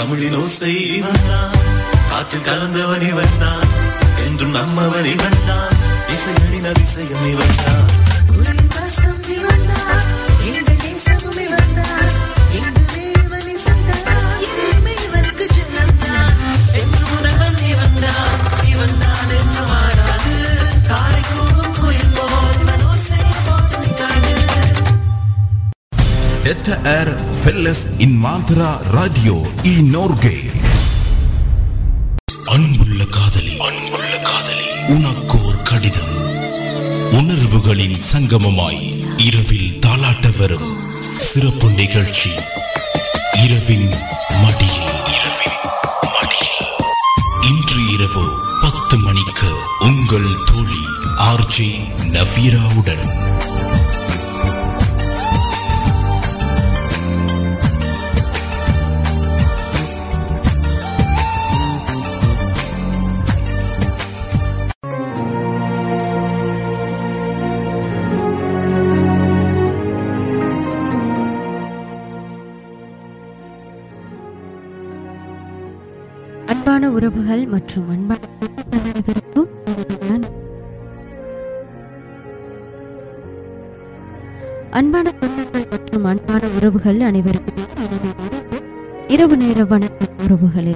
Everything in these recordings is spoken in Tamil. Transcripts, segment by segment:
தமிழின் ஓசை இவன் தான் காற்றில் கலந்தவன் இவன் தான் என்றும் நம்மவன் இவன் தான் இசையடின் அதிசயம் இவன் தான் Detta är Felles Invandrara Radio i Norge. அன்புள்ள காதலி அன்புள்ள காதலி உனக்கு ஒரு கடிதம் உணர்வுகளின் சங்கமமாய் இரவில் தாலாட்ட வரும் சிறப்பு நிகழ்ச்சி இரவின் மடியில் இரவின் மடியில் இன்று இரவு பத்து மணிக்கு உங்கள் தோழி ஆர்ஜே நவீராவுடன் அன்பான உறவுகள் மற்றும் அன்பான சொந்தங்கள் அனைவருக்கும் நான் அன்பான சொந்தங்கள் மற்றும் அன்பான உறவுகள் அனைவருக்கும் இரவு நேர வணக்கம் உறவுகளே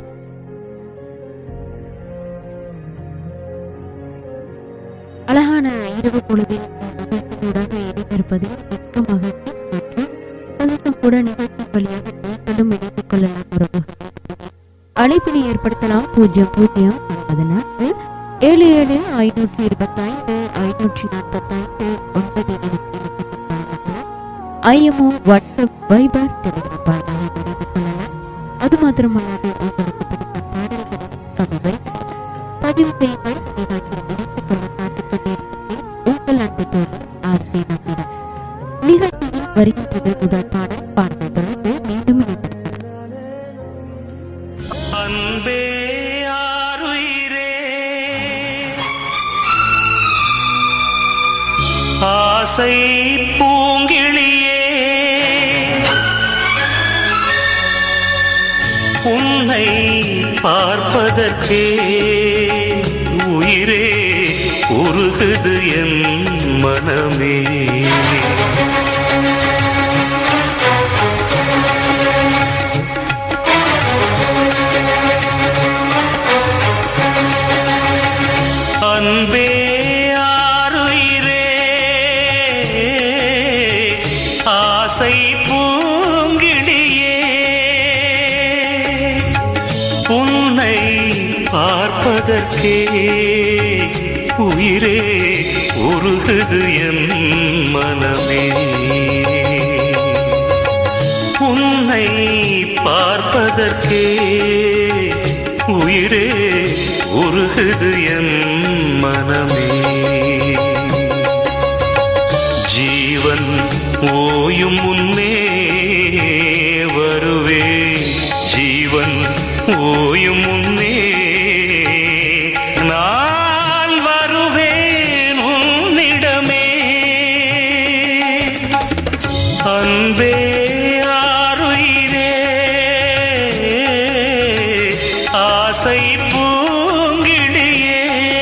அழகான இரவு பொழுதில் நிகழ்ச்சியூடாக இணைந்திருப்பது மிக்க மகிழ்ச்சி மற்றும் சந்தோஷம் கூட நிகழ்ச்சி வழியாக நீங்களும் இணைத்துக் கொள்ளலாம் உறவுகள் அழைப்பினை ஏற்படுத்தலாம் பூஜ்ஜியம் பூஜ்ஜியம் ஒன்பது நான்கு ஏழு ஏழு ஐநூற்றி இருபத்தைந்து ஐநூற்றி நாற்பத்தைந்து ஒன்பது இருபத்தி ஐஎம்ஓ வாட்ஸ்அப் வைபர் டெலிகிராம் வாயிலாக இணைந்து கொள்ளலாம் அது மாத்திரமல்லாது உங்களுக்கு பிடித்த பாடல்களை கவிதை பதிவு செய்யுங்கள் நிகழ்ச்சியில் இணைத்துக் கொள்ள காத்துக் கொண்டிருக்கிறேன் உங்கள் அன்பு தோழி ஆர்த்தி நம்பினா நிகழ்ச்சியில் வருகின்றது முதல் பாடல் பாடலை தொடர்ந்து மீண்டும் இணைந்திருக்கலாம் அன்பே ஆருயிரே ஆசை பூங்கிளியே உன்னை பார்ப்பதற்கே உயிரே உருகுது என் மனமே அன்பே ஆருயிரே ஆசை பூங்கிளியே உன்னை பார்ப்பதற்கே உயிரே உருகுது என் மனமே உன்னை பார்ப்பதற்கே உயிரே உருகுது என் மனமே ஜீவன் ஓயும் முன்னே வருவே ஜீவன் ஓயும் முன்னே நான் வருவேன் உன்னிடமே அன்பே ஆருயிரே ஆசை பூங்கிடியே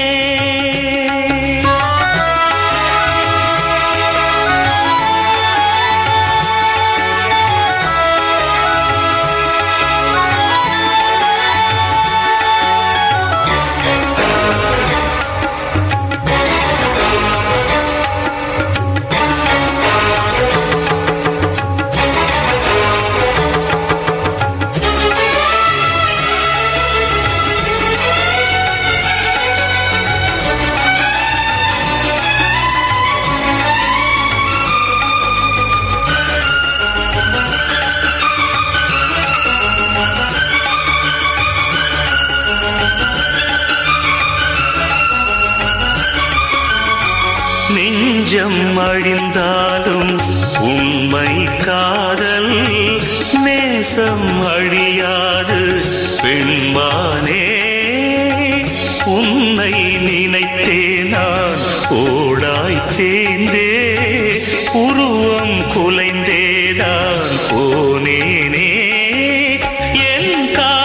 நெஞ்சம் அழிந்தாலும் உண்மை காதல் நேசம் அழியாது பெண்மானே உன்னை நினைத்தே நான் ஓடாய் தேய்ந்தே உருவம் குலைந்தேதான் போனேனே என் கா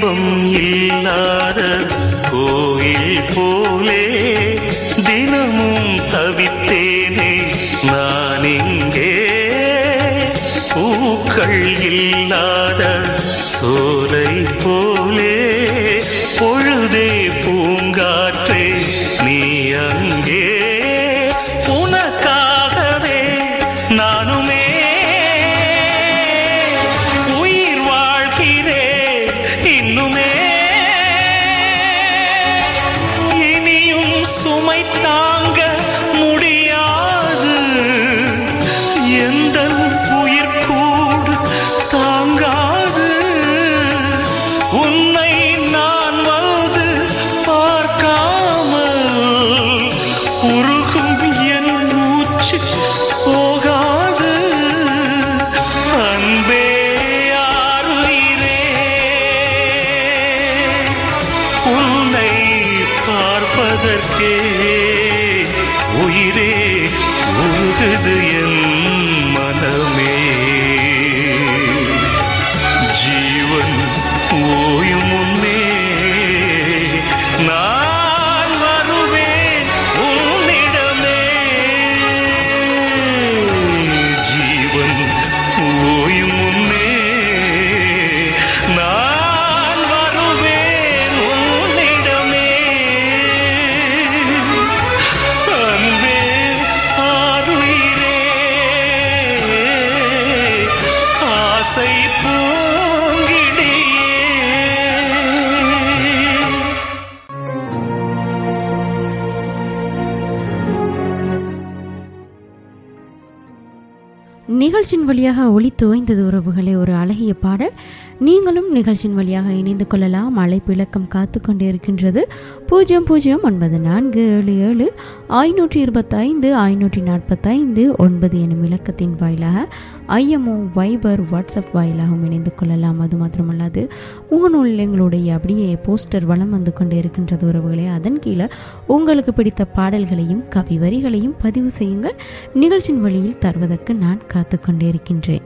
தெய்வம் இல்லாத கோயில் போலே தினமும் தவித்தேனே நான் இங்கே பூக்கள் இல்லாத சோலை போலே பொழுதே பூங்காற்றே நீ அங்கே உனக்காகவே நானுமே உயிர் வாழ்கிறேன் இன்னுமே இனியும் சுமை தாங்க முடியாது எந்த உயிர் கூட தாங்காது உன்னை நான் வந்து பார்க்காமல் உருகும் என் மூச்சு போகாது அன்பே ஆறுயிரே உன்னை பார்ப்பதற்கே உயிரே உருகுது என் மனமே ஜீவன் ஓயும் முன்னே நான் வருவேன் உன்னிடமே ஜீவன் ஓயும் முன்னே நான் வருவேன் உன்னிடமே அன்பே ஆருயிரே ஆசை பூங்கிடியே நிகழ்ச்சியின் வழியாக ஒளி துவைந்தது உறவுகளே ஒரு அழகிய பாடல் நீங்களும் நிகழ்ச்சியின் வழியாக இணைந்து கொள்ளலாம் அழைப்பு இலக்கம் காத்து கொண்டே இருக்கின்றது பூஜ்ஜியம் பூஜ்ஜியம் ஒன்பது நான்கு ஏழு ஏழு ஐநூற்றி இருபத்தைந்து ஐநூற்றி நாற்பத்தைந்து ஒன்பது எனும் இலக்கத்தின் வாயிலாக ஐஎம்ஓ வைபர் வாட்ஸ்அப் வாயிலாகவும் இணைந்து கொள்ளலாம் அது மாத்திரமல்லாது முகநூலில் எங்களுடைய அப்படியே போஸ்டர் வலம் வந்து கொண்டே இருக்கின்றது உறவுகளே அதன் கீழே உங்களுக்கு பிடித்த பாடல்களையும் கவி வரிகளையும் பதிவு செய்யுங்கள் நிகழ்ச்சியின் வழியில் தருவதற்கு நான் காத்து கொண்டே இருக்கின்றேன்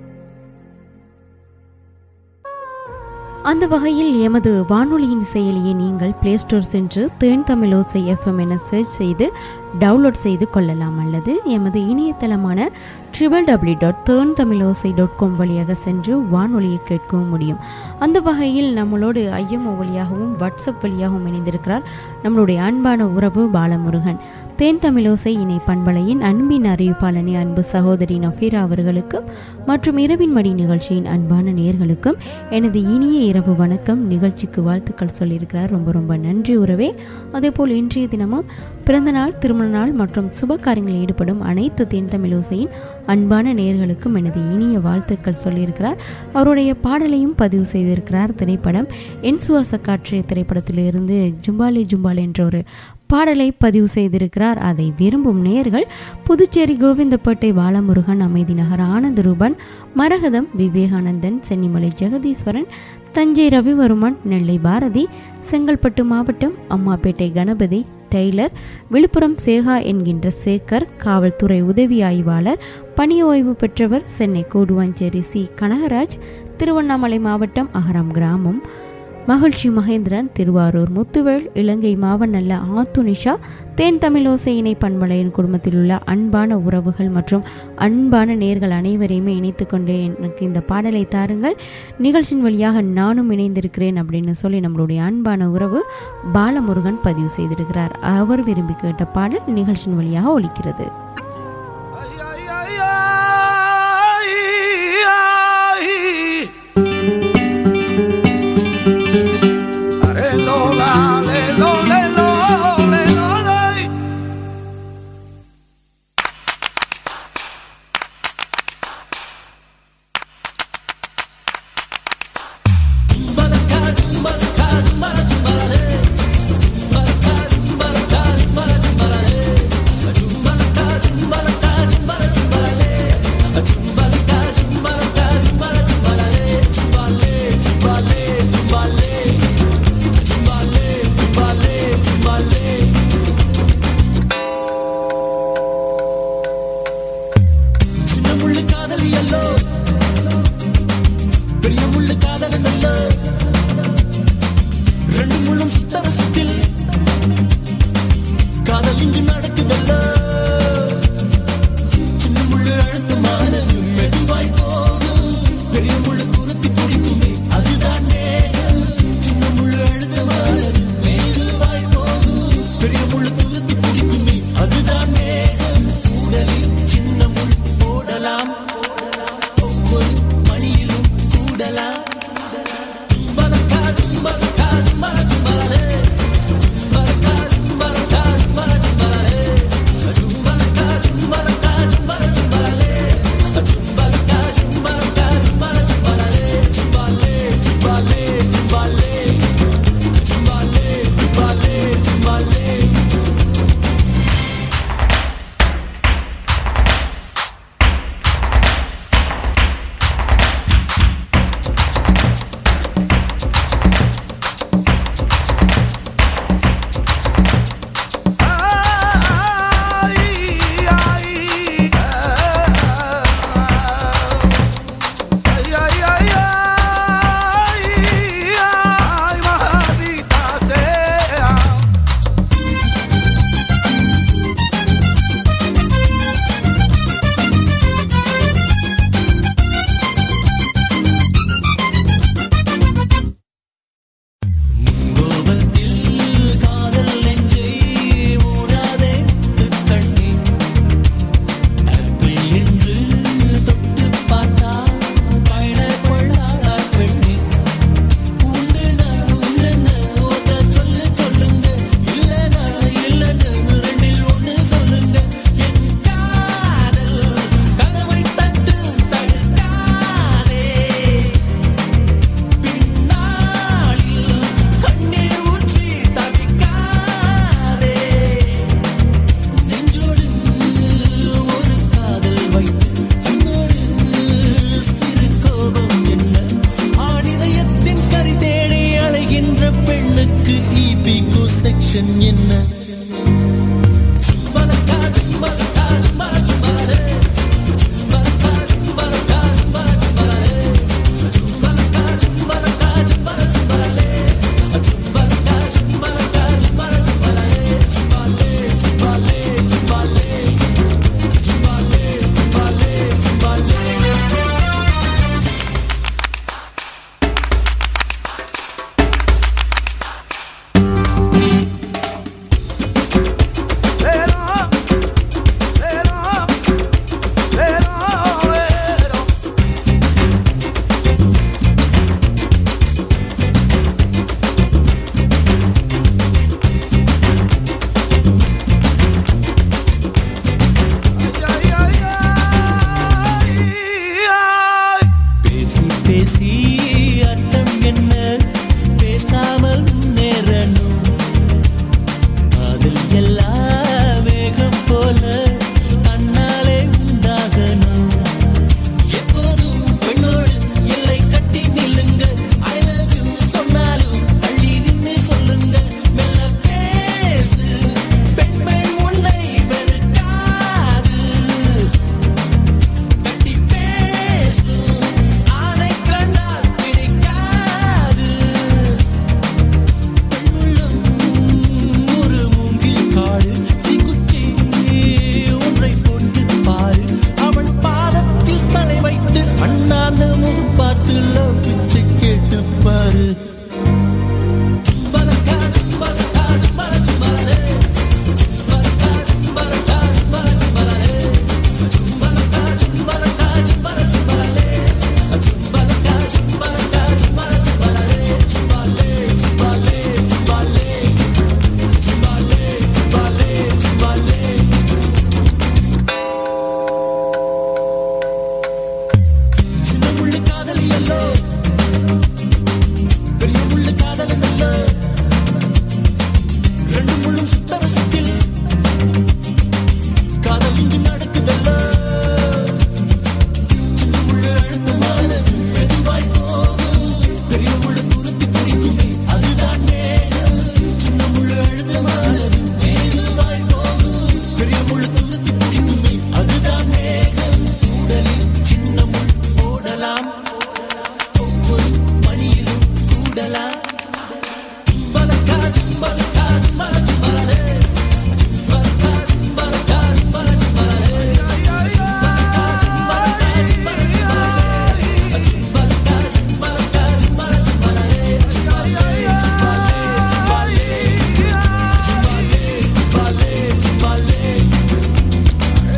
அந்த வகையில் எமது வானொலியின் செயலியை நீங்கள் பிளே ஸ்டோர் சென்று தேன் தமிழோசை எஃப்எம் என சர்ச் செய்து டவுன்லோட் செய்து கொள்ளலாம் அல்லது எமது இணையதளமான ட்ரிபிள் டபிள்யூ டாட் தேர்ன் தமிழோசை டாட் காம் வழியாக சென்று வானொலியை கேட்கவும் முடியும் அந்த வகையில் நம்மளோடு ஐஎம்ஓ வழியாகவும் வாட்ஸ்அப் வழியாகவும் இணைந்திருக்கிறார் நம்மளுடைய அன்பான உறவு பாலமுருகன் தேன் தமிழோசை இணை பண்பலையின் அன்பின் அறிவிப்பாளனி அன்பு சகோதரி நஃபீரா அவர்களுக்கும் மற்றும் இரவின் மடி நிகழ்ச்சியின் அன்பான நேர்களுக்கும் எனது இனிய இரவு வணக்கம் நிகழ்ச்சிக்கு வாழ்த்துக்கள் சொல்லியிருக்கிறார் ரொம்ப ரொம்ப நன்றி உறவே அதேபோல் இன்றைய தினமும் பிறந்தநாள் திருமண நாள் மற்றும் சுப காரியங்களில் ஈடுபடும் அனைத்து தேன் தமிழோசையின் அன்பான நேர்களுக்கும் எனது இனிய வாழ்த்துக்கள் சொல்லியிருக்கிறார் அவருடைய பாடலையும் பதிவு செய்திருக்கிறார் திரைப்படம் என் சுவாச காற்று திரைப்படத்திலிருந்து ஜும்பாலே ஜும்பாலே என்ற ஒரு பாடலை பதிவு செய்திருக்கிறார் அதை விரும்பும் நேயர்கள் புதுச்சேரி கோவிந்தப்பேட்டை பாலமுருகன் அமைதி நகர் ஆனந்த ரூபன் மரகதம் விவேகானந்தன் சென்னிமலை ஜெகதீஸ்வரன் தஞ்சை ரவிவர்மன் நெல்லை பாரதி செங்கல்பட்டு மாவட்டம் அம்மாப்பேட்டை கணபதி டெய்லர் விழுப்புரம் சேகா என்கின்ற சேகர் காவல்துறை உதவி ஆய்வாளர் பணி ஓய்வு பெற்றவர் சென்னை கோடுவாஞ்சேரி சி கனகராஜ் திருவண்ணாமலை மாவட்டம் அகரம் கிராமம் மகிழ்ச்சி மகேந்திரன் திருவாரூர் முத்துவேல் இலங்கை மாவனல்ல ஆத்துனிஷா தேன் தமிழோசை இணை பண்பலையின் குடும்பத்தில் உள்ள அன்பான உறவுகள் மற்றும் அன்பான நேர்கள் அனைவரையுமே இணைத்து கொண்டே எனக்கு இந்த பாடலை தாருங்கள் நிகழ்ச்சியின் வழியாக நானும் இணைந்திருக்கிறேன் அப்படின்னு சொல்லி நம்மளுடைய அன்பான உறவு பாலமுருகன் பதிவு செய்திருக்கிறார் அவர் விரும்பி கேட்ட பாடல் நிகழ்ச்சியின் வழியாக ஒலிக்கிறது Chumba கண்டிஷன் என்ன பேசி பேசி அர்த்தம் என்ன பேசாமல் முன்னேறணும் காதல் எல்லாம் மேகம் போல தன்னாலே உண்டாகணும் எப்போதும் பெண்ணோடு எல்லை கட்டி நில்லுங்க ஐ லவ் யூ சொன்னாலும் தள்ளி நின்னு சொல்லுங்க மெல்ல பேசு பெண்கள் உன்னை வெறுக்காது கட்டி பேசு ஆனை கண்டால் பிடிக்காது பெண்ணுள்ளம் ஒரு மூங்கில் காடு தீக்குச்சி ஒன்றை போட்டு பாரு அவள் பாதத்தில் தலை வைத்து அண்ணாந்த முகம் பார்த்து லவ் பிச்சை கேட்டு பாரு சும்பலக்கா, சும்பலக்கா, சும்பல, சும்பலலே. சும்பலக்கா, சும்பலக்கா, சும்பல, சும்பலலே. சும்பலக்கா, சும்பலக்கா, சும்பல, சும்பலலே. சும்பலக்கா, சும்பலக்கா, சும்பல, சும்பலலே. சும்பாலே, சும்பாலே, சும்பாலே. சும்பாலே, சும்பாலே, சும்பாலே. சின்ன முள்ளு காதலி அல்லோ பெரிய முள்ளு காதலன் அல்லோ ரெண்டு முள்ளும் சுத்தரசத்தில் காதல் இங்கு நடக்குதல்லோ சின்ன முள்ளு அழுத்தமானது மெதுவாய் போகும் பெரிய முள்ளு துருத்தி பிடிக்குமே அதுதான் மேகம் சின்ன முள்ளு அழுத்தமானது மெதுவாய் போகும் பெரிய முள்ளு துருத்தி பிடிக்குமே அதுதான் மேகம் உடலில் சின்ன முள் போடலாம் ஒவ்வொரு மணியிலும் கூடலாம் சும்பலக்கா, சும்பலக்கா, சும்பல, சும்பலலே. சும்பலக்கா, சும்பலக்கா, சும்பல, சும்பலலே. சும்பலக்கா, சும்பலக்கா, சும்பல, சும்பலலே. சும்பலக்கா, சும்பலக்கா, சும்பல, சும்பலலே. சும்பாலே, சும்பாலே, சும்பாலே. சும்பாலே, சும்பாலே, சும்பாலே.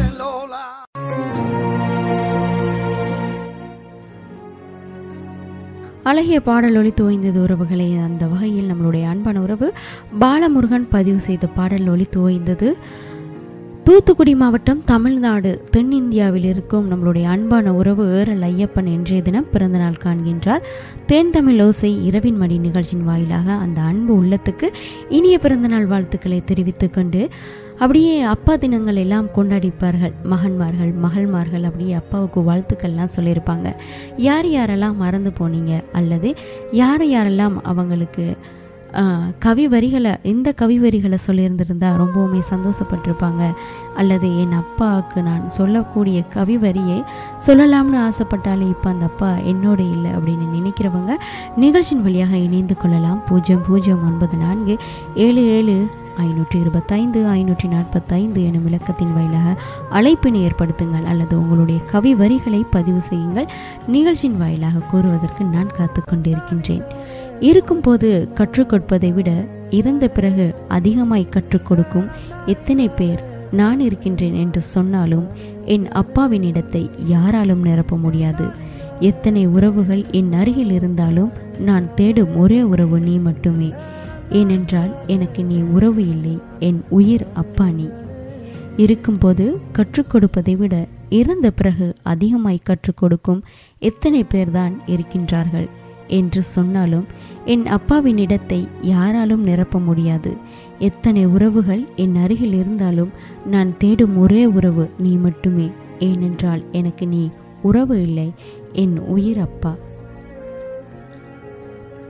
அழகிய பாடல் ஒளி துவைந்தது உறவுகளை அந்த வகையில் நம்மளுடைய அன்பான உறவு பாலமுருகன் பதிவு செய்த பாடல் ஒளி துவைந்தது தூத்துக்குடி மாவட்டம் தமிழ்நாடு தென்னிந்தியாவில் இருக்கும் நம்மளுடைய அன்பான உறவு ஏரல் ஐயப்பன் இன்றைய தினம் பிறந்தநாள் காண்கின்றார் தேன் தமிழ் ஓசை இரவின் மடி நிகழ்ச்சியின் வாயிலாக அந்த அன்பு உள்ளத்துக்கு இனிய பிறந்தநாள் வாழ்த்துக்களை தெரிவித்துக் கொண்டு அப்படியே அப்பா தினங்கள் எல்லாம் கொண்டாடிப்பார்கள் மகன்மார்கள் மகள்மார்கள் அப்படியே அப்பாவுக்கு வாழ்த்துக்கள்லாம் சொல்லியிருப்பாங்க யார் யாரெல்லாம் மறந்து போனீங்க அல்லது யார் யாரெல்லாம் அவங்களுக்கு ஆ, கவி வரிகளை இந்த கவி வரிகளை சொல்லியிருந்திருந்தா ரொம்பவுமே சந்தோஷப்பட்டிருப்பாங்க அல்லது என் அப்பாவுக்கு நான் சொல்லக்கூடிய கவி வரியை சொல்லலாம்னு ஆசைப்பட்டாலே இப்போ அந்த அப்பா என்னோட இல்லை அப்படின்னு நினைக்கிறவங்க நிகழ்ச்சியின் வழியாக இணைந்து கொள்ளலாம் பூஜ்ஜியம் பூஜ்ஜியம் ஒன்பது நான்கு ஏழு ஏழு ஐநூற்றி இருபத்தைந்து ஐநூற்றி நாற்பத்தைந்து எனும் இலக்கத்தின் வாயிலாக அழைப்பினை ஏற்படுத்துங்கள் அல்லது உங்களுடைய கவி வரிகளை பதிவு செய்யுங்கள் நிகழ்ச்சியின் வாயிலாக கூறுவதற்கு நான் காத்து கொண்டிருக்கின்றேன் இருக்கும்போது கற்றுக் கொடுப்பதை விட இறந்த பிறகு அதிகமாய் கற்றுக் கொடுக்கும் எத்தனை பேர் நான் இருக்கின்றேன் என்று சொன்னாலும் என் அப்பாவின் இடத்தை யாராலும் நிரப்ப முடியாது எத்தனை உறவுகள் என் அருகில் இருந்தாலும் நான் தேடும் ஒரே உறவு நீ மட்டுமே ஏனென்றால் எனக்கு நீ உறவு இல்லை என் உயிர் அப்பா நீ இருக்கும்போது கற்றுக் கொடுப்பதை விட இறந்த பிறகு அதிகமாய் கற்றுக் கொடுக்கும் எத்தனை பேர்தான் இருக்கின்றார்கள் என்று சொன்னாலும் என் அப்பாவின் இடத்தை யாராலும் நிரப்ப முடியாது எத்தனை உறவுகள் என் அருகில் இருந்தாலும் நான் தேடும் ஒரே உறவு நீ மட்டுமே ஏனென்றால் எனக்கு நீ உறவு இல்லை என் உயிர் அப்பா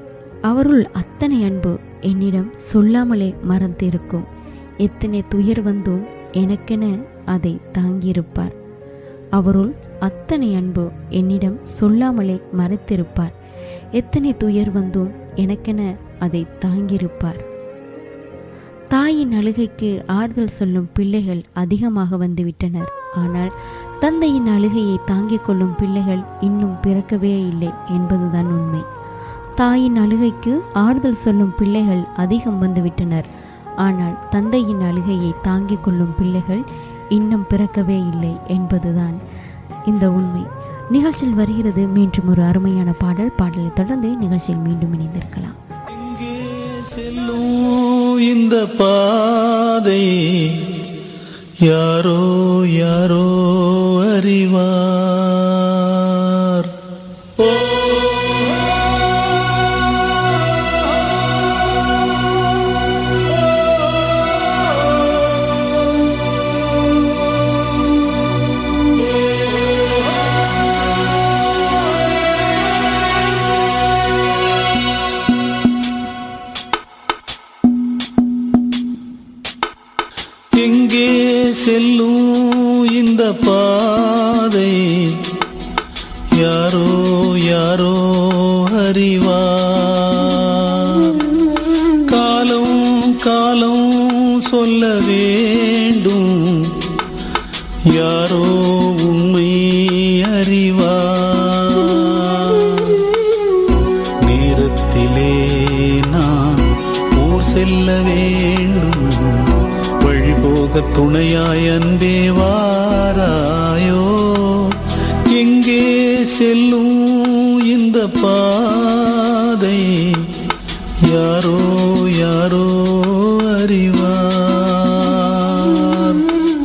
அவருள் அத்தனை அன்பு என்னிடம் சொல்லாமலே மறந்திருக்கும் எத்தனை துயர் வந்தும் எனக்கென அதை தாங்கியிருப்பார் அவருள் அத்தனை அன்பு என்னிடம் சொல்லாமலே மறைத்திருப்பார் எத்தனை துயர் வந்தும் எனக்கென அதை தாங்கியிருப்பார் தாயின் அழுகைக்கு ஆறுதல் சொல்லும் பிள்ளைகள் அதிகமாக வந்துவிட்டனர் ஆனால் தந்தையின் அழுகையை தாங்கிக் கொள்ளும் பிள்ளைகள் இன்னும் பிறக்கவே இல்லை என்பதுதான் உண்மை தாயின் அழுகைக்கு ஆறுதல் சொல்லும் பிள்ளைகள் அதிகம் வந்துவிட்டனர் ஆனால் தந்தையின் அழுகையை தாங்கிக் கொள்ளும் பிள்ளைகள் இன்னும் பிறக்கவே இல்லை என்பதுதான் இந்த உண்மை நிகழ்ச்சியில் வருகிறது மீண்டும் ஒரு அருமையான பாடல் பாடலை தொடர்ந்து நிகழ்ச்சியில் மீண்டும் இணைந்திருக்கலாம் எங்கே செல்லும் இந்த பாதை யாரோ யாரோ அறிவார் ஓ எங்கே செல்லும் இந்த பாதை யாரோ யாரோ அறிவார் காலம் காலம் சொல்ல வேண்டும் யாரோ உண்மை அறிவார் நேரத்திலே நான் ஊர் செல்ல வேண்டும் வழிபோக துணையாய் அன்பே வாராயோ எங்கே செல்லும் இந்த பாதை யாரோ யாரோ அறிவார்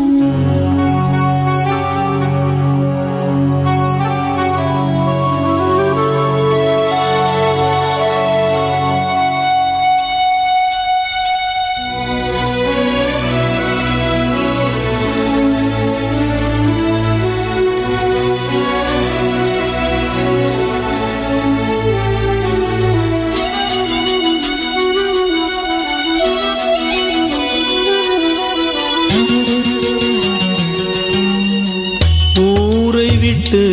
ஊரை விட்டு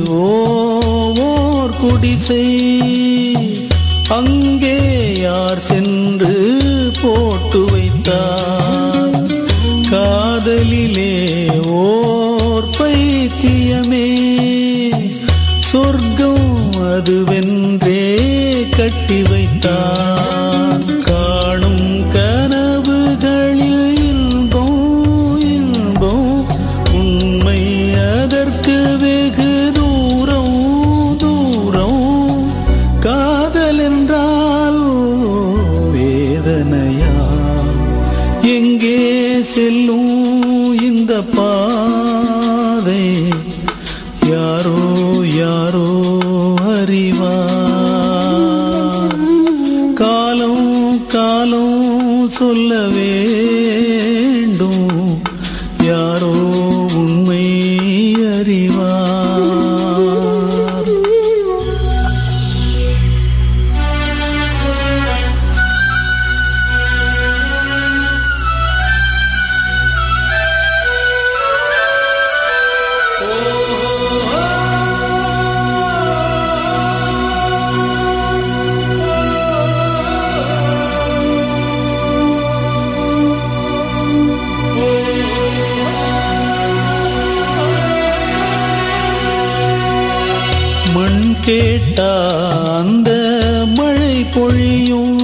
ஓர் குடிசை அங்கே யார் சென்று போட்டு வைத்தார் காதலிலே ஓர் பைத்தியமே சொர்க்கம் அதுவென்றே கட்டி வைத்தான் காணும் கனவுகளில் இன்பம் இன்பம் உண்மை அதற்கு வெகு தூரம் தூரம் காதல் என்றால் வேதனையா எங்கே செல்லும் இந்த பாதை யாரோ யாரோ அறிவார் காலம் காலம் சொல்ல வேண்டும் யாரோ உண்மை அறிவார் மண் கேட்டா அந்த மழை பொழியும்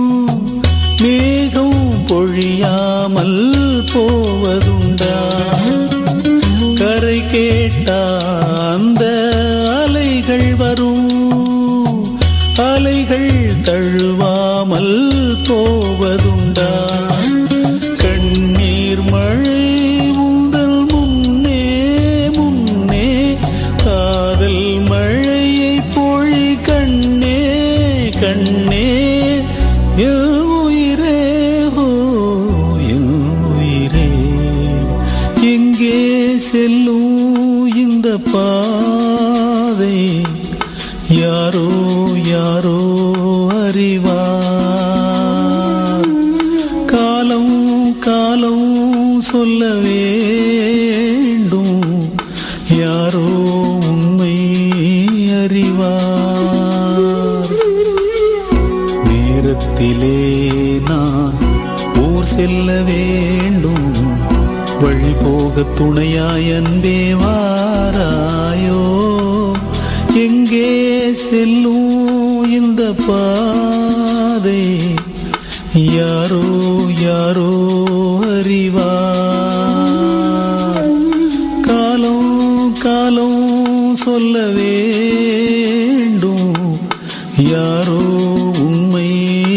மேகம் பொழியாமல் போவதுண்டா கரை கேட்டா அந்த அலைகள் வரும் அலைகள் தழுவாமல் போவதுண்டா கண்ணீர் மழை உந்தல் முன்னே முன்னே காதல் மழையை பொழி கண்ணே கண்ணே என் உயிரே ஹோ என் உயிரே எங்கே செல்லும் இந்த பாதை யாரோ யாரோ அறிவார் காலம் காலம் சொல்ல வேண்டும் யாரோ உண்மை அறிவார் நேரத்திலே நான் ஊர் செல்ல வேண்டும் வழி போக துணையாய் அன்பே வாராயோ எங்கே செல்லும் இந்த பாதை யாரோ யாரோ அறிவார் காலம் காலம் சொல்ல வேண்டும் யாரோ உண்மை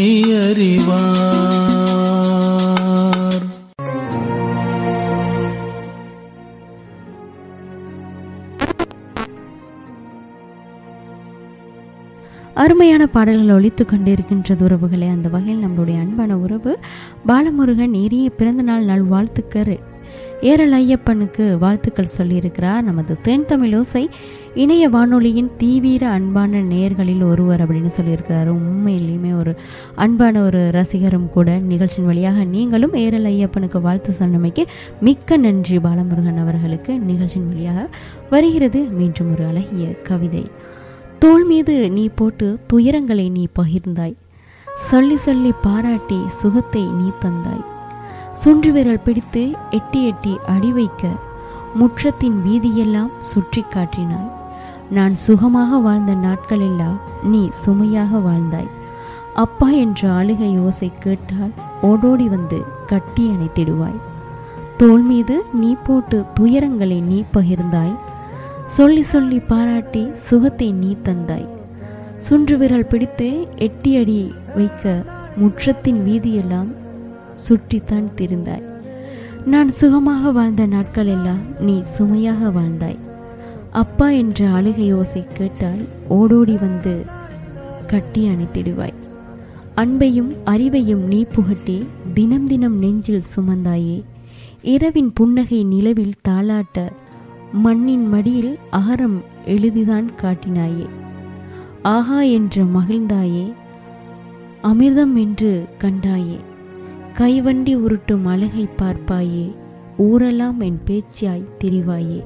அறிவார் அருமையான பாடல்கள் ஒலித்து கொண்டிருக்கின்றது உறவுகளே அந்த வகையில் நம்மளுடைய அன்பான உறவு பாலமுருகன் ஏறிய பிறந்தநாள் நாள் வாழ்த்துக்கள் ஏரல் ஐயப்பனுக்கு வாழ்த்துக்கள் சொல்லியிருக்கிறார் நமது தென் தமிழ் ஓசை இணைய வானொலியின் தீவிர அன்பான நேயர்களில் ஒருவர் அப்படின்னு சொல்லியிருக்கிறார் உண்மையிலையுமே ஒரு அன்பான ஒரு ரசிகரும் கூட நிகழ்ச்சியின் வழியாக நீங்களும் ஏரல் ஐயப்பனுக்கு வாழ்த்து சொன்னமைக்கு மிக்க நன்றி பாலமுருகன் அவர்களுக்கு நிகழ்ச்சியின் வழியாக வருகிறது மீண்டும் ஒரு அழகிய கவிதை தோள் மீது நீ போட்டு துயரங்களை நீ பகிர்ந்தாய் சொல்லி சொல்லி பாராட்டி சுகத்தை நீ தந்தாய் சுன்று விரல் பிடித்து எட்டி எட்டி அடி வைக்க முற்றத்தின் வீதியெல்லாம் சுற்றி காட்டினாய் நான் சுகமாக வாழ்ந்த நாட்களெல்லாம் நீ சுமையாக வாழ்ந்தாய் அப்பா என்ற அழுகை யோசை கேட்டால் ஓடோடி வந்து கட்டி அணைத்திடுவாய் தோள் மீது நீ போட்டு துயரங்களை நீ பகிர்ந்தாய் சொல்லி சொல்லி பாராட்டி சுகத்தை நீ தந்தாய் சுன்று விரல் பிடித்து எட்டி அடி வைக்க முற்றத்தின் வீதியெல்லாம் சுற்றித்தான் திரிந்தாய் நான் சுகமாக வாழ்ந்த நாட்கள் எல்லாம் நீ சுமையாக வாழ்ந்தாய் அப்பா என்ற அழுகை ஓசை கேட்டால் ஓடோடி வந்து கட்டி அணைத்திடுவாய் அன்பையும் அறிவையும் நீ புகட்டி தினம் தினம் நெஞ்சில் சுமந்தாயே இரவின் புன்னகை நிலவில் தாளாட்ட மண்ணின் மடியில் அகரம் எழுதிதான் காட்டினாயே ஆஹா என்று மகிழ்ந்தாயே அமிர்தம் என்று கண்டாயே கைவண்டி உருட்டும் அழகை பார்ப்பாயே ஊரெல்லாம் என் பேச்சாய் திரிவாயே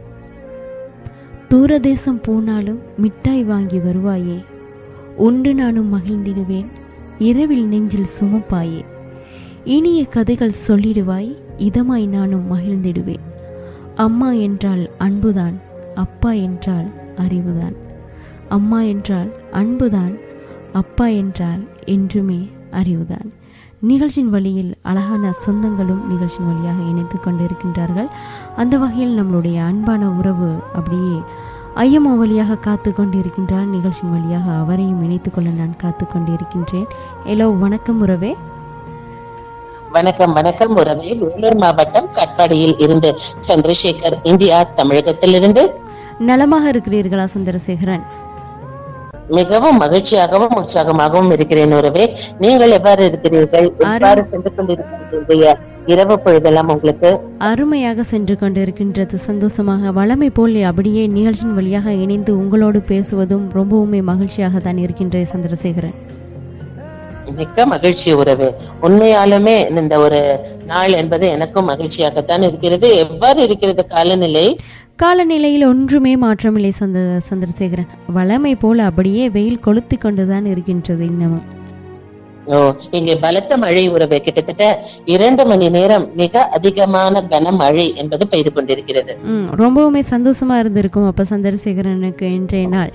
தூரதேசம் போனாலும் மிட்டாய் வாங்கி வருவாயே ஒன்று நானும் மகிழ்ந்திடுவேன் இரவில் நெஞ்சில் சுமப்பாயே இனிய கதைகள் சொல்லிடுவாய் இதமாய் நானும் மகிழ்ந்திடுவேன் அம்மா என்றால் அன்புதான் அப்பா என்றால் அறிவுதான் அம்மா என்றால் அன்புதான் அப்பா என்றால் என்றுமே அறிவுதான் நிகழ்ச்சியின் வழியில் அழகான சொந்தங்களும் நிகழ்ச்சியின் வழியாக இணைத்து கொண்டிருக்கின்றார்கள் அந்த வகையில் நம்மளுடைய அன்பான உறவு அப்படியே ஐயம்மா வழியாக காத்து கொண்டிருக்கின்றார் நிகழ்ச்சியின் வழியாக அவரையும் இணைத்துக் கொள்ள நான் காத்து கொண்டிருக்கின்றேன் ஹலோ வணக்கம் உறவே வணக்கம் வணக்கம் உறவே வேலூர் மாவட்டம் கட்பாடியில் இருந்து சந்திரசேகர் இந்தியா தமிழகத்திலிருந்து நலமாக இருக்கிறீர்களா சந்திரசேகரன் மிகவும் மகிழ்ச்சியாகவும் உற்சாகமாகவும் இருக்கிறேன் உறவே நீங்கள் எவ்வாறு இருக்கிறீர்கள் எவ்வாறு சென்று கொண்டிருக்கின்ற இரவு பொழுதெல்லாம் உங்களுக்கு அருமையாக சென்று கொண்டிருக்கின்றது சந்தோஷமாக வளமை போல் அப்படியே நிகழ்ச்சியின் வழியாக இணைந்து உங்களோடு பேசுவதும் ரொம்பவுமே மகிழ்ச்சியாக தான் இருக்கின்றது சந்திரசேகரன் மிக்க மகிழ்ச்சி உறவு உண்மையாலுமே இந்த ஒரு நாள் என்பது எனக்கும் மகிழ்ச்சியாகத்தான் இருக்கிறது எவ்வாறு இருக்கிறது காலநிலை காலநிலையில் ஒன்றுமே மாற்றமில்லை சந்த சந்திரசேகரன் வளமை போல் அப்படியே வெயில் கொளுத்தி கொண்டுதான் இருக்கின்றது இன்னமும் ஓ இங்கே பலத்த மழை உறவு கிட்டத்தட்ட இரண்டு மணி நேரம் மிக அதிகமான கனமழை என்பது பெய்து கொண்டிருக்கிறது ம் ரொம்பவுமே சந்தோஷமா இருந்திருக்கும் அப்ப சந்திரசேகரனுக்கு இன்றைய நாள்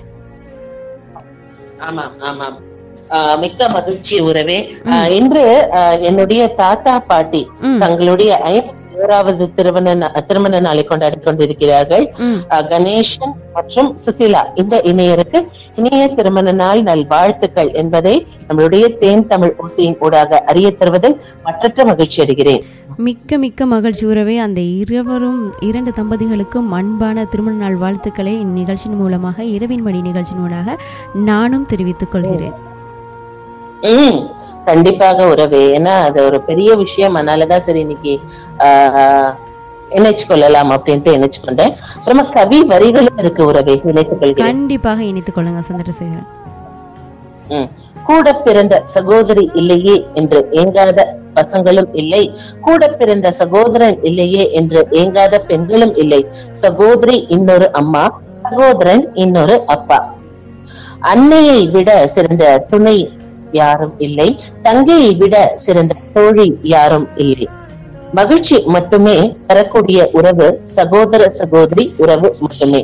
ஆமாம் ஆமாம் ஆஹ் மிக்க மகிழ்ச்சி உறவே ஆஹ் இன்று ஆஹ் என்னுடைய தாத்தா பாட்டி ம். தங்களுடைய ஐம்பத்தி ஓராவது திருமண நா- திருமண நாளை கொண்டாடி கொண்டிருக்கிறார்கள் ம். ஆஹ் கணேசன் மற்றும் சுசிலா இந்த இணையருக்கு இனிய திருமண நாள் நல் வாழ்த்துக்கள் என்பதை நம்மளுடைய தேன் தமிழ் ஓசையின் ஊடாக அறிய தருவதில் மற்றற்ற மகிழ்ச்சி அடைகிறேன் மிக்க மிக்க மகிழ்ச்சி உறவே அந்த இருவரும் இரண்டு தம்பதிகளுக்கும் அன்பான திருமண நாள் வாழ்த்துக்களை இந்நிகழ்ச்சியின் மூலமாக இரவின் மணி நிகழ்ச்சியின் மூலமாக நானும் தெரிவித்துக் கொள்கிறேன் உம் கண்டிப்பாக உறவே ஏன்னா அது ஒரு பெரிய விஷயம் அதனாலதான் சரி இன்னைக்கு ஆஹ் இணைச்சு கொள்ளலாம் அப்படின்ட்டு இணைச்சு கொண்டேன் அப்புறமா கவி வரிகளும் இருக்கு உறவே இணைத்துக் கொள்கிறேன் கண்டிப்பாக இணைத்துக் கொள்ளுங்க சந்திரசேகரன் உம் கூட பிறந்த சகோதரி இல்லையே என்று ஏங்காத பசங்களும் இல்லை கூட பிறந்த சகோதரன் இல்லையே என்று ஏங்காத பெண்களும் இல்லை சகோதரி இன்னொரு அம்மா சகோதரன் இன்னொரு அப்பா அன்னையை விட சிறந்த துணை யாரும் இல்லை தங்கையை விட சிறந்த தோழி யாரும் இல்லை மகிழ்ச்சி மட்டுமே தரக்கூடிய உறவு சகோதர சகோதரி உறவு மட்டுமே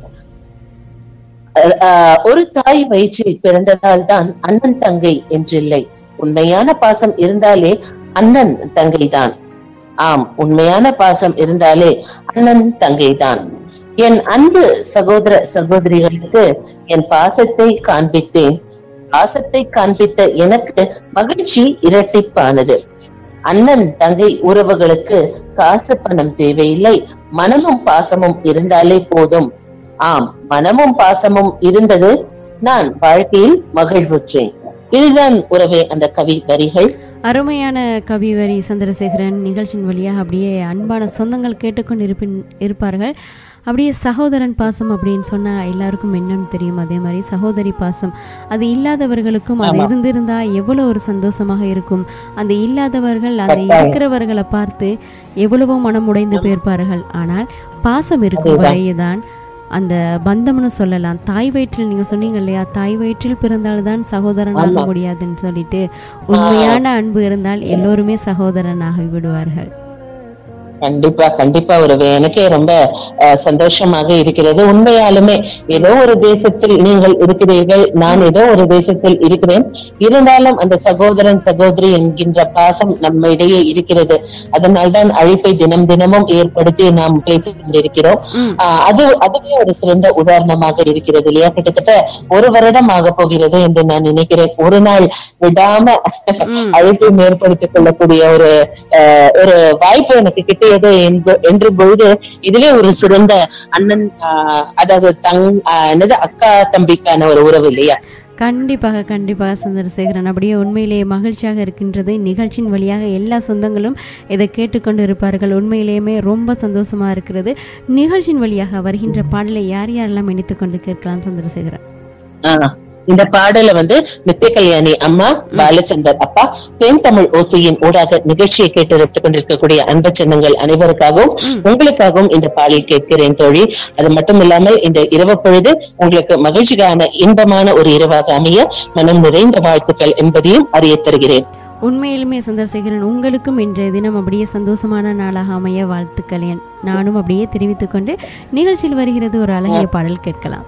அஹ் ஒரு தாய் வயிற்றில் பிறந்ததால் தான் அண்ணன் தங்கை என்றில்லை உண்மையான பாசம் இருந்தாலே அண்ணன் தங்கை தான் ஆம் உண்மையான பாசம் இருந்தாலே அண்ணன் தங்கை தான் என் அன்பு சகோதர சகோதரிகளுக்கு என் பாசத்தை காண்பித்தேன் பாசத்தை காண்பித்த எனக்கு மகிழ்ச்சி இரட்டிப்பானது அண்ணன் தங்கை உறவுகளுக்கு காசு பணம் தேவையில்லை மனமும் பாசமும் இருந்தாலே போதும் ஆம் மனமும் பாசமும் இருந்தது நான் வாழ்க்கையில் மகிழ்வுற்றேன் இதுதான் உறவே அந்த கவி வரிகள் அருமையான கவி வரி சந்திரசேகரன் நிகழ்ச்சியின் வழியாக அப்படியே அன்பான சொந்தங்கள் கேட்டுக்கொண்டு இருப்பின் இருப்பார்கள் அப்படியே சகோதரன் பாசம் அப்படின்னு சொன்னா எல்லாருக்கும் என்னன்னு தெரியும் அதே மாதிரி சகோதரி பாசம் அது இல்லாதவர்களுக்கும் அது இருந்திருந்தா எவ்வளவு ஒரு சந்தோஷமாக இருக்கும் அந்த இல்லாதவர்கள் அந்த இருக்கிறவர்களை பார்த்து எவ்வளவோ மனம் உடைந்து போயிருப்பார்கள் ஆனால் பாசம் இருக்கும் வரையேதான் அந்த பந்தம்னு சொல்லலாம் தாய் வயிற்றில் நீங்க சொன்னீங்க இல்லையா தாய் வயிற்றில் பிறந்தால்தான் சகோதரனாக முடியாதுன்னு சொல்லிட்டு உண்மையான அன்பு இருந்தால் எல்லோருமே சகோதரனாக விடுவார்கள் கண்டிப்பா கண்டிப்பா உறவே எனக்கே ரொம்ப அஹ், சந்தோஷமாக இருக்கிறது உண்மையாலுமே ஏதோ ஒரு தேசத்தில் நீங்கள் இருக்கிறீர்கள் நான் ஏதோ ஒரு தேசத்தில் இருக்கிறேன் இருந்தாலும் அந்த சகோதரன் சகோதரி என்கின்ற பாசம் நம்ம இடையே இருக்கிறது அதனால்தான் அழைப்பை தினம் தினமும் ஏற்படுத்தி நாம் பேசிக் கொண்டிருக்கிறோம் ஆஹ், அது அதுவே ஒரு சிறந்த உதாரணமாக இருக்கிறது இல்லையா கிட்டத்தட்ட ஒரு வருடம் ஆக போகிறது என்று நான் நினைக்கிறேன் ஒரு நாள் விடாம அழைப்பை ஏற்படுத்திக் கொள்ளக்கூடிய ஒரு ஆஹ், ஒரு வாய்ப்பு எனக்கு கிட்டியது என்ப- என்று பொழுது இதுவே ஒரு சிறந்த அண்ணன் ஆஹ், அதாவது தங் ஆஹ், என்னது அக்கா தம்பிக்கான ஒரு உறவு இல்லையா கண்டிப்பாக கண்டிப்பாக சந்திரசேகரன் அப்படியே உண்மையிலேயே மகிழ்ச்சியாக இருக்கின்றது நிகழ்ச்சியின் வழியாக எல்லா சொந்தங்களும் இதை கேட்டுக்கொண்டு இருப்பார்கள் உண்மையிலேயுமே ரொம்ப சந்தோஷமா இருக்கிறது நிகழ்ச்சியின் வழியாக வருகின்ற பாடலை யார் யாரெல்லாம் இணைத்துக் கொண்டு கேட்கலாம் சந்திரசேகரன் ஆஹ், இந்த பாடல வந்து நித்திய கல்யாணி அம்மா பாலச்சந்தர் அப்பா தென் தமிழ் ஓசையின் ஊடாக நிகழ்ச்சியை கேட்டு ரசித்துக் கொண்டிருக்கக்கூடிய அன்பு சொந்தங்கள் அனைவருக்காகவும் உங்களுக்காகவும் இந்த பாடல் கேட்கிறேன் தோழி அது மட்டும் இல்லாமல் இந்த இரவு பொழுது உங்களுக்கு மகிழ்ச்சியான இன்பமான ஒரு இரவாக அமைய மனம் நிறைந்த வாழ்த்துக்கள் என்பதையும் அறிய தருகிறேன் உண்மையிலுமே சந்திரசேகரன் உங்களுக்கும் இன்றைய தினம் அப்படியே சந்தோஷமான நாளாக அமைய வாழ்த்துக்கள் என் நானும் அப்படியே தெரிவித்துக் கொண்டு நிகழ்ச்சியில் வருகிறது ஒரு அழகிய பாடல் கேட்கலாம்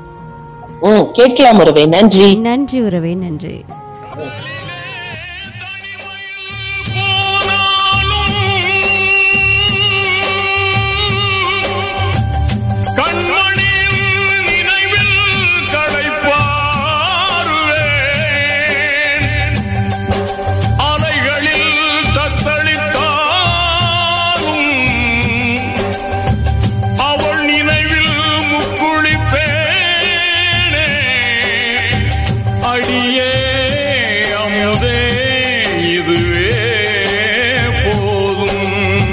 உம் கேட்கலாம் ஒருவே நன்றி நன்றி உறவே நன்றி கண்மணியின் நினைவில் களைப்பாருவேன் அலைகளில் தத்தளித்தாலும் அவள் நினைவில் முக்குளிப்பேனே அடியே அமுதே இதுவே போதும்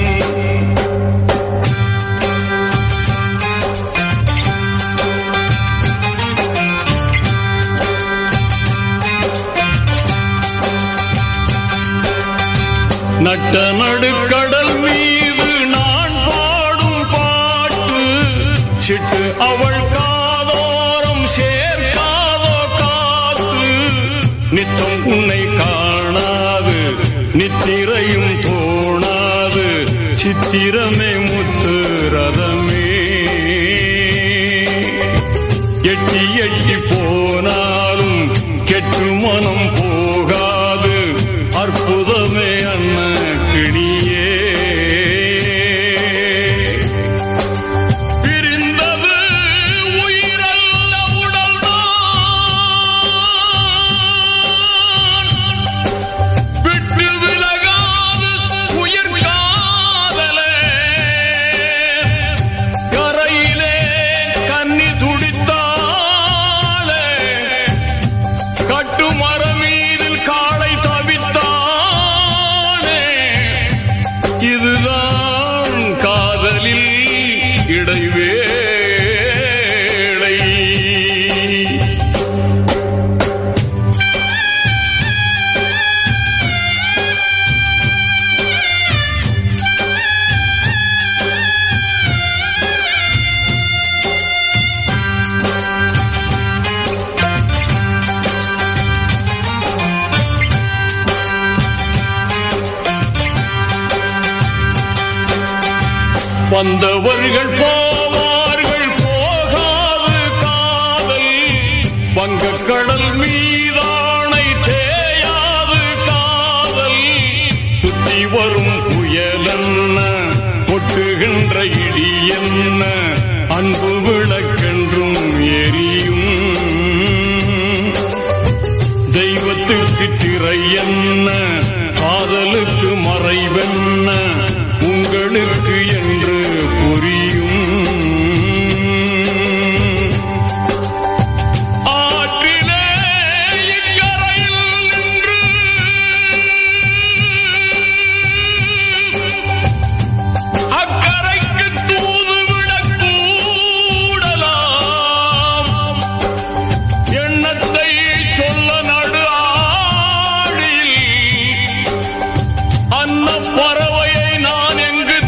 நட்ட நடுக்கடல் மீது நான் பாடும் பாட்டு சிட்டு அவள் காதோரம் சேர்க்காதோ காத்து நித்தம் உன்னை காணாது நித்திரையும் தோணாது சித்திரமே முத்து ரதமே எட்டி எட்டி போனாலும் கெட்டு மனம் போகாது அற்புதமே அன்ன கிணியே பிரிந்தது உயிரல்ல உடல்தான் விட்டு விலகாது உயிர் காதலே கரையிலே கன்னி துடித்தாளே கட்டுமரமீ வந்தவர்கள் போவார்கள் போகாது காதல் வங்கக்கடல் மீதானை தேயாது காதல் சுத்தி வரும் புயலென்ன கொட்டுகின்ற இடி என்ன அன்பு விளக்கென்றும் எரியும் தெய்வத்துக்கு திரை என்ன காதலுக்கு மறைவென்ன உங்களுக்கு என்று புரியும் ஆற்றிலே இக்கரையில் நின்று அக்கரைக்கு தூதுவிடக் கூடலாம் எண்ணத்தை சொல்ல நடு ஆழியில் அன்ன பறவையை நான் எங்கு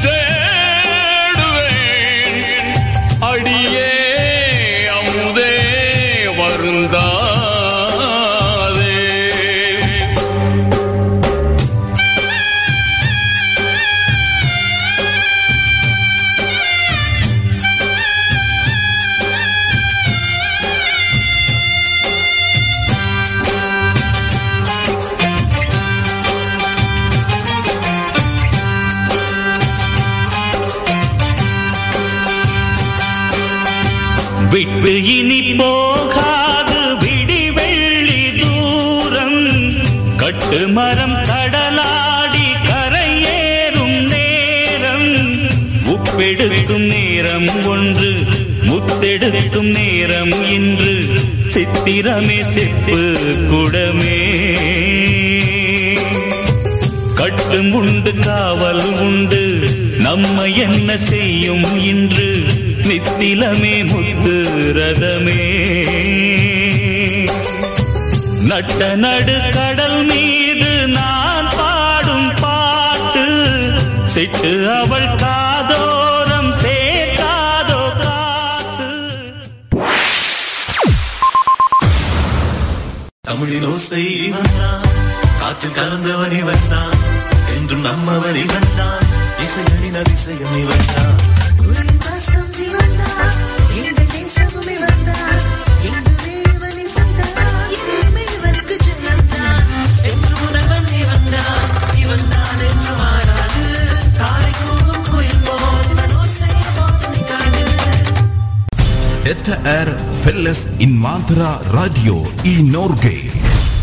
தேடுவேன் அடியே அமுதே வருந்தாதே விட்டு இனி போகாது விடி வெள்ளி தூரம் கட்டு மரம் கடலாடி கரையேறும் நேரம் உப்பெடுக்கும் நேரம் ஒன்று முத்தெடுக்கும் நேரம் இன்று சித்திரமே செப்பு குடமே கட்டும் உண்டு காவல் உண்டு நம்மை என்ன செய்யும் இன்று நித்திலமே முத்து ரதமே நட்ட நடு கடல் மீது நான் பாடும் பாட்டு சிட்டு அவள் காதோரம் சேர்க்காதோ காத்து தமிழின் ஓசை இவன் தான் காற்றில் கலந்தவன் இவன் தான் என்றும் நம்மவன் இவன் தான் இசையனின் அதிசயம் இவன் தான் Detta är Felles Invandra Radio i Norge.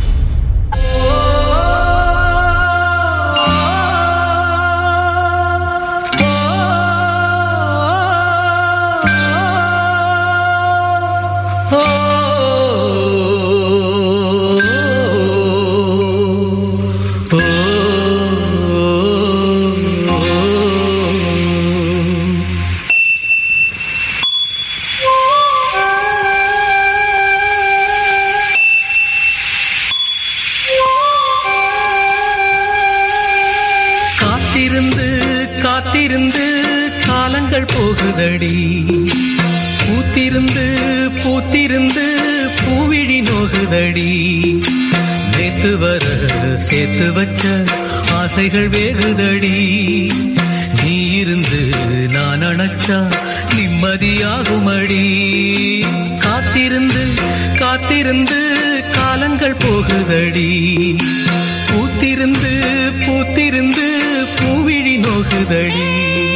காத்திருந்து காத்திருந்து காலங்கள் போகுதடி பூத்திருந்து பூத்திருந்து பூவிழி நோகுதடி நேத்து வர சேர்த்து வச்ச ஆசைகள் வேகுதடி நீ இருந்து நான் அணைச்சா நிம்மதியாகுமடி காத்திருந்து காத்திருந்து காலங்கள் போகுதடி பூத்திருந்து பூத்திருந்து பூவிழி நோகுதடி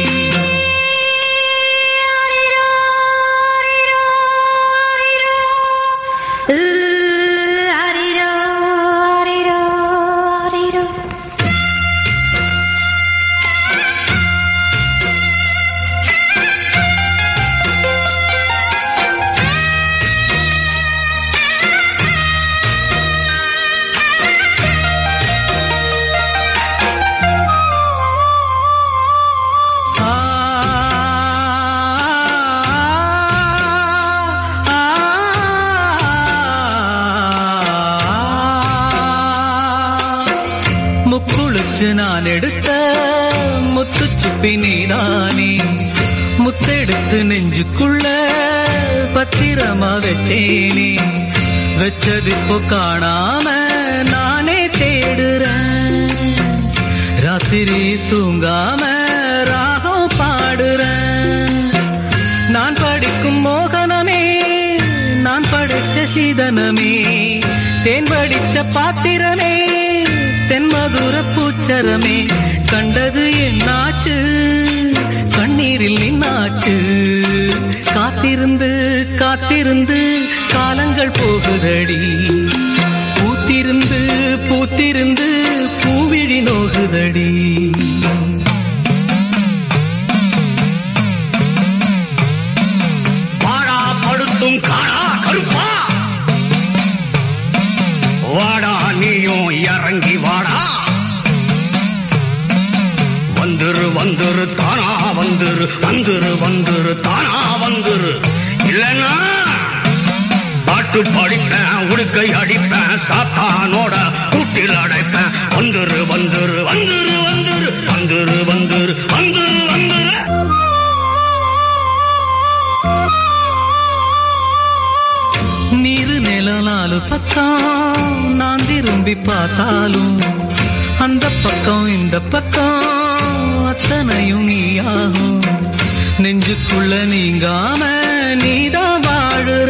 ஆ, ஆ, முக்குளிச்சு நான் எடுத்த முத்து சுப்பி நீதானே முத்தெடுத்து நெஞ்சுக்குள்ள பத்திரமா வச்சேனே வச்சது இப்போ காணாம நானே தேடுறேன் ராத்திரி தூங்காம ராகம் பாடுறேன் தேன் வடிச்ச பாத்திரமே தென்மதுர பூச்சரமே கண்டது என்னாச்சு கண்ணீரில் நின்னாச்சு காத்திருந்து காத்திருந்து காலங்கள் போகுதடி பூத்திருந்து பூத்திருந்து பூவிழி நோகுதடி வாடா படுத்தும் காணா கருப்பா வாடா நீயும் இறங்கி வாடா வந்துரு வந்துரு தானா வந்துரு வந்துரு வந்துரு தானா வந்துரு இல்லைன்னா பாட்டு படிப்பேன் உடுக்கை அடிப்பேன் சாத்தானோட கூட்டில் அடைப்பேன் வந்துரு வந்துரு வந்துரு வந்துரு வந்துரு வந்துரு வந்துரு வந்துரு நீரு நில நாலு பக்கம் நான் திரும்பி பார்த்தாலும் அந்த பக்கம் இந்த பக்கம் அத்தனையும் நீயாகும் நெஞ்சுக்குள்ள நீங்காம நீதான் வாழுற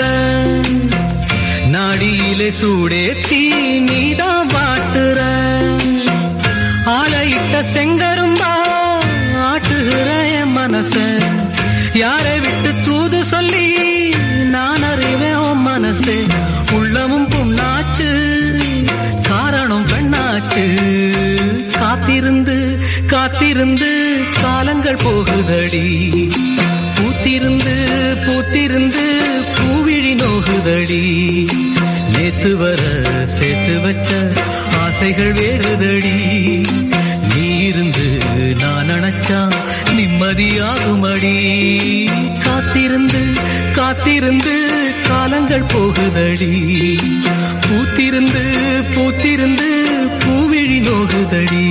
நாடியிலே சூடேத்தி நீதான் வாட்டுற ஆலையிட்ட செங்கரும்பா ஆட்டுகிற என் மனச யாரை விட்டு தூது சொல்லி நான் அறிவேன் உன் மனசு உள்ளமும் புண்ணாச்சு காரணம் பெண்ணாச்சு காத்திருந்து காத்திருந்து காலங்கள் போகுதடி பூத்திருந்து பூத்திருந்து பூவிழி நோகுதடி நேத்து வர சேர்த்து வச்ச ஆசைகள் வேறுதடி நீ இருந்து நான் நினைச்சா நிம்மதியாகுமடி காத்திருந்து காத்திருந்து காலங்கள் போகுதடி பூத்திருந்து பூத்திருந்து பூவிழி நோகுதடி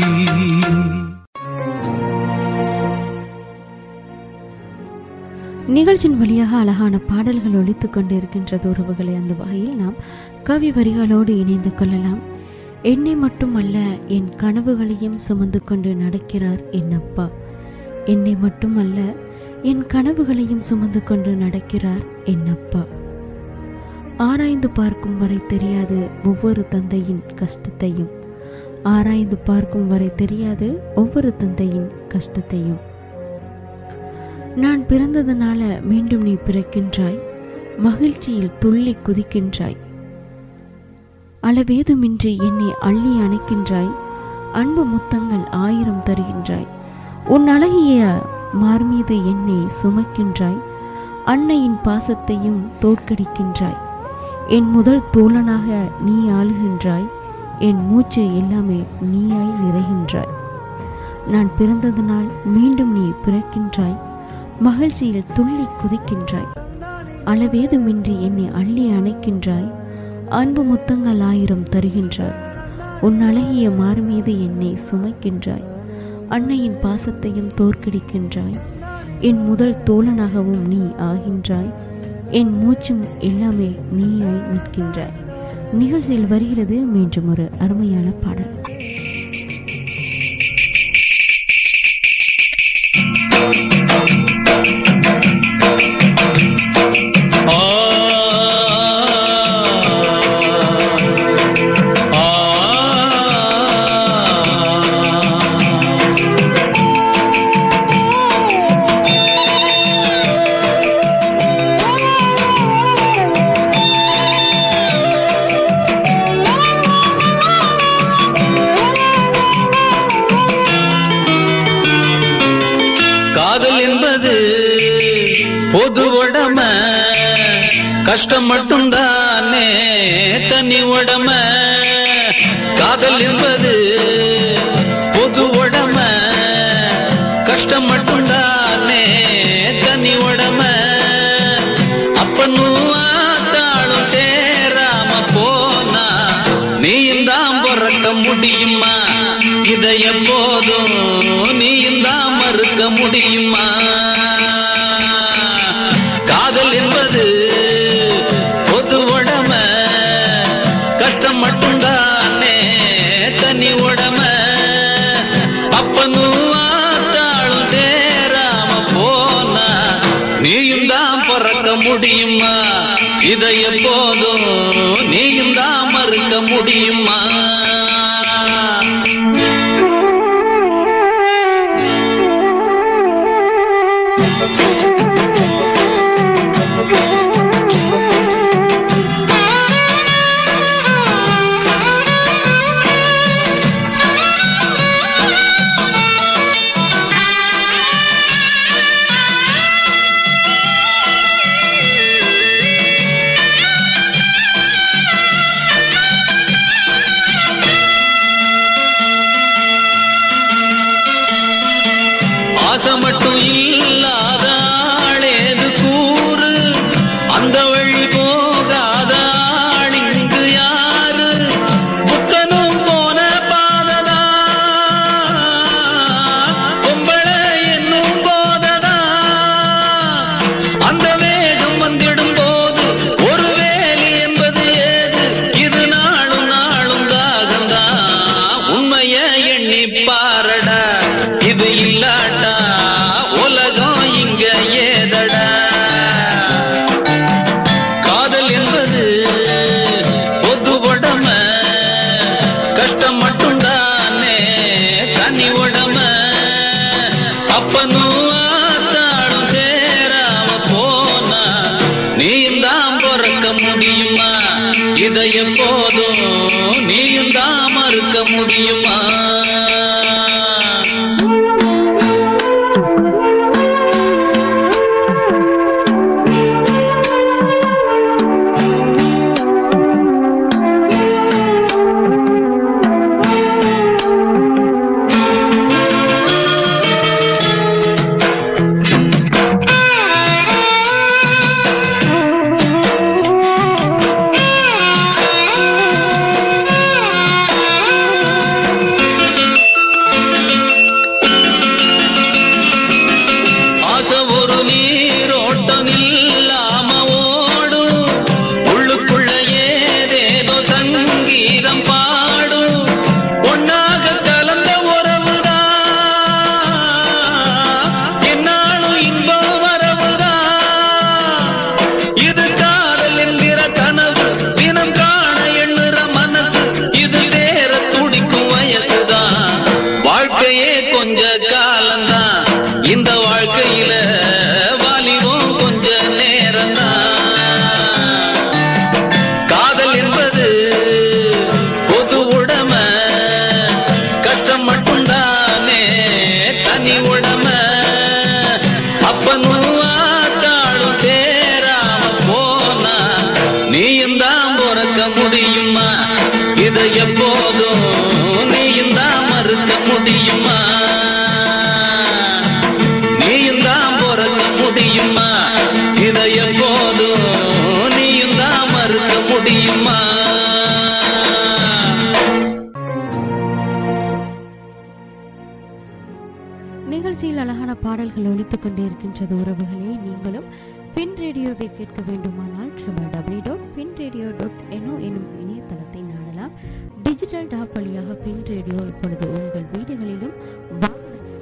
நிகழ்ச்சியின் வழியாக அழகான பாடல்கள் ஒலித்துக் கொண்டிருக்கின்றது உறவுகளை அந்த வகையில் நாம் கவி வரிகளோடு இணைந்து கொள்ளலாம் என்னை மட்டுமல்ல என் கனவுகளையும் சுமந்து கொண்டு நடக்கிறார் என் அப்பா என்னை மட்டுமல்ல என் கனவுகளையும் சுமந்து கொண்டு நடக்கிறார் என் அப்பா ஆராய்ந்து பார்க்கும் வரை தெரியாது ஒவ்வொரு தந்தையின் கஷ்டத்தையும் ஆராய்ந்து பார்க்கும் வரை தெரியாது ஒவ்வொரு தந்தையின் கஷ்டத்தையும் நான் பிறந்ததனால மீண்டும் நீ பிறக்கின்றாய் மகிழ்ச்சியில் துள்ளி குதிக்கின்றாய் அளவேதுமின்றி என்னை அள்ளி அணைக்கின்றாய் அன்பு முத்தங்கள் ஆயிரம் தருகின்றாய் உன் அழகிய மார்மீது என்னை சுமக்கின்றாய் அன்னையின் பாசத்தையும் தோற்கடிக்கின்றாய் என் முதல் தோழனாக நீ ஆளுகின்றாய் என் மூச்சு எல்லாமே நீயாய் நிறைகின்றாய் நான் பிறந்ததனால் மீண்டும் நீ பிறக்கின்றாய் மகிழ்ச்சியில் துள்ளி குதிக்கின்றாய் அளவேதுமின்றி என்னை அள்ளி அணைக்கின்றாய் அன்பு முத்தங்கள் ஆயிரம் தருகின்றாய் உன் அழகிய மார்மீது என்னை சுமைக்கின்றாய் அன்னையின் பாசத்தையும் தோற்கடிக்கின்றாய் என் முதல் தோழனாகவும் நீ ஆகின்றாய் என் மூச்சும் எல்லாமே நீயாய் நிற்கின்றாய் நிகழ்ச்சியில் வருகிறது மீண்டும் ஒரு அருமையான பாடல் காதல் என்பது பொது உடம கஷ்டம் மட்டும்தானே தனி உடம காதல் என்பது பொது உடம கஷ்டம் மட்டும்தானே தனி உடம அப்பனும் ஆத்தாளும் சேராம போனா நீயும் தான் பிறக்க முடியுமா இதை எப்போதும் நீயும் தான் மறுக்க முடியுமா காதல் என்பது பொது உடம கஷ்டம் மட்டும்தானே தனி உடம அப்பனும் ஆத்தாளும் சேராம போனா நீயும் தான் பிறக்க முடியுமா இதை எப்போதும் நீயும் தான் மறுக்க முடியுமா ஆசை மட்டும் இல்லாத ஆளேது கூறு அந்த வழி போகாத ஆள் இங்கு யாரு புத்தனும் போன பாததா பொம்பளை என்னும் போததா அந்த வேகம் வந்திடும் போது ஒரு வேலி என்பது ஏது இது நாளும் நாளும் தாகந்தா உண்மைய எண்ணி பாரடா இது இல்லாட்டா உலகம் இங்க ஏதடா காதல் என்பது பொது உடம கஷ்டம் மட்டும்தானே தனி உடம அப்பனும் ஆத்தாளும் சேராம போனா நீயும் தான் பிறக்க முடியுமா இதை எப்போதும் நீயும் தான் மறுக்க முடியுமா ஆசை ஒரு நீரோட்டம் இல்லாம ஓடும் உள்ளுக்குள்ள ஏதேதோ சங்கீதம் பாடும் ஒன்னாக கலந்த உறவுதான் என்னாலும் இன்பம் வரவுதான் இது காதல் என்கிற கனவு தினம் காண எண்ணுற மனசு இது சேர துடிக்கும் வயசுதான் வாழ்க்கையே கொஞ்ச காலம்தான் இந்த வாழ்க்கையில வாலிபம் கொஞ்ச நேரம்தான் காதல் என்பது பொது உடம கஷ்டம் மட்டும்தானே தனி உடம அப்பனும் ஆத்தாளும் சேராம போனா நீயும் தான் பிறக்க முடியுமா இதை எப்போதும் நீயும் தான் மறுக்க முடியுமா நீயும் தான் பிறக்க முடியுமா இதை எப்போதும் நீயும் தான் மறுக்க முடியுமா நிகழ்ச்சியில் அழகான பாடல்கள் ஒலித்துக் கொண்டே இருக்கின்றது உறவுகளே நீங்களும் பின் ரேடியோவை கேட்க வேண்டுமானால் triple W dot pin radio dot எனோ எனும் இணையதளத்தை நாடலாம் டிஜிட்டல் டாப் வழியாக பின் ரேடியோ இப்பொழுது உங்கள் வீடுகளிலும் வாகன-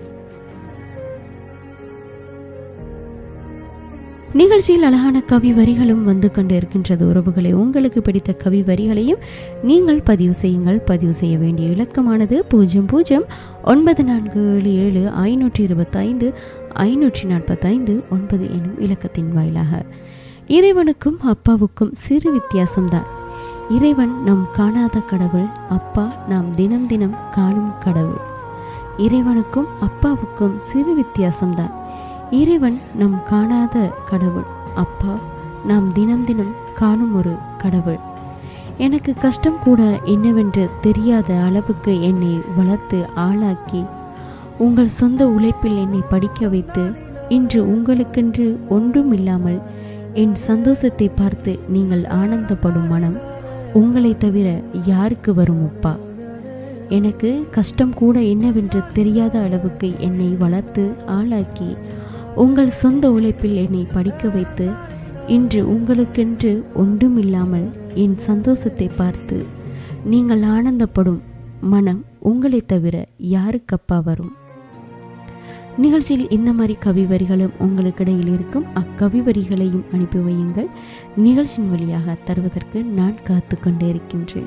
நிகழ்ச்சியில் அழகான கவி வரிகளும் வந்து கொண்டு இருக்கின்றது உறவுகளை உங்களுக்கு பிடித்த கவி வரிகளையும் நீங்கள் பதிவு செய்யுங்கள் பதிவு செய்ய வேண்டிய இலக்கமானது பூஜ்ஜியம் பூஜ்ஜியம் ஒன்பது நான்கு ஏழு ஏழு ஐநூற்றி இருபத்தைந்து ஐநூற்றி நாற்பத்தைந்து ஒன்பது எனும் இலக்கத்தின் வாயிலாக இறைவனுக்கும் அப்பாவுக்கும் சிறு வித்தியாசம்தான் இறைவன் நம் காணாத கடவுள் அப்பா நாம் தினம் தினம் காணும் கடவுள் இறைவனுக்கும் அப்பாவுக்கும் சிறு வித்தியாசம்தான் இறைவன் நம் காணாத கடவுள் அப்பா நாம் தினம் தினம் காணும் ஒரு கடவுள் எனக்கு கஷ்டம் கூட என்னவென்று தெரியாத அளவுக்கு என்னை வளர்த்து ஆளாக்கி உங்கள் சொந்த உழைப்பில் என்னை படிக்க வைத்து இன்று உங்களுக்கென்று ஒன்றும் இல்லாமல் என் சந்தோஷத்தை பார்த்து நீங்கள் ஆனந்தப்படும் மனம் உங்களை தவிர யாருக்கு வரும் அப்பா எனக்கு கஷ்டம் கூட என்னவென்று தெரியாத அளவுக்கு என்னை வளர்த்து ஆளாக்கி உங்கள் சொந்த உழைப்பில் என்னை படிக்க வைத்து இன்று உங்களுக்கென்று ஒன்றுமில்லாமல் என் சந்தோஷத்தை பார்த்து நீங்கள் ஆனந்தப்படும் மனம் உங்களை தவிர யாருக்கப்பா வரும் நிகழ்ச்சியில் இந்த மாதிரி கவி வரிகளும் உங்களுக்கு இடையில் இருக்கும் அக்கவி வரிகளையும் அனுப்பி வையுங்கள் நிகழ்ச்சியின் வழியாக தருவதற்கு நான் காத்து கொண்டே இருக்கின்றேன்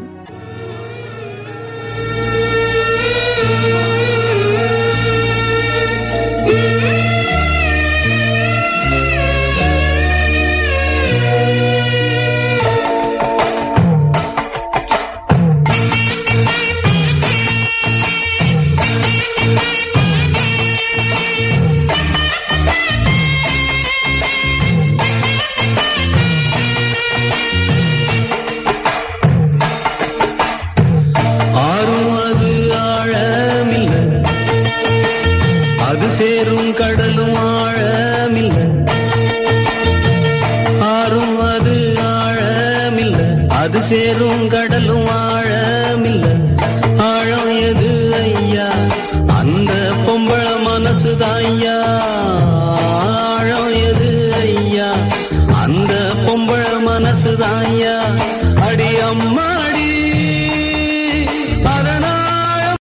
ஆறும் அது ஆழமில்லை அது சேரும் கடலும் ஆழமில்லை ஆறும் அது ஆழமில்லை அது சேரும் கடலும் ஆழமில்லை ஆழம் எது ஐயா அந்த பொம்பள மனசுதான் ஐயா ஆழம் எது ஐயா அந்த பொம்பள மனசுதான் ஐயா அடி அம்மாடி அரணாழம்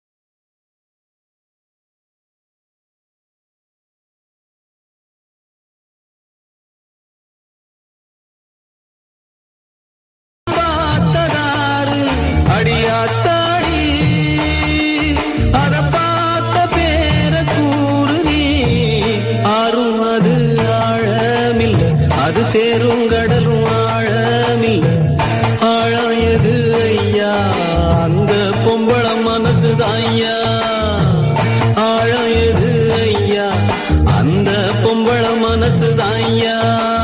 பார்த்ததாரு அடியாத்தாடி அத பார்த்த பேர கூறு நீ ஆறும் அது ஆழமில்லை அது சேரும் கடலும் ஆழமில்லை ஆழம் எது ஐயா அந்த பொம்பள மனசுதான் ஐயா ஆழம் எது ஐயா அந்த பொம்பள மனசுதான் ஐயா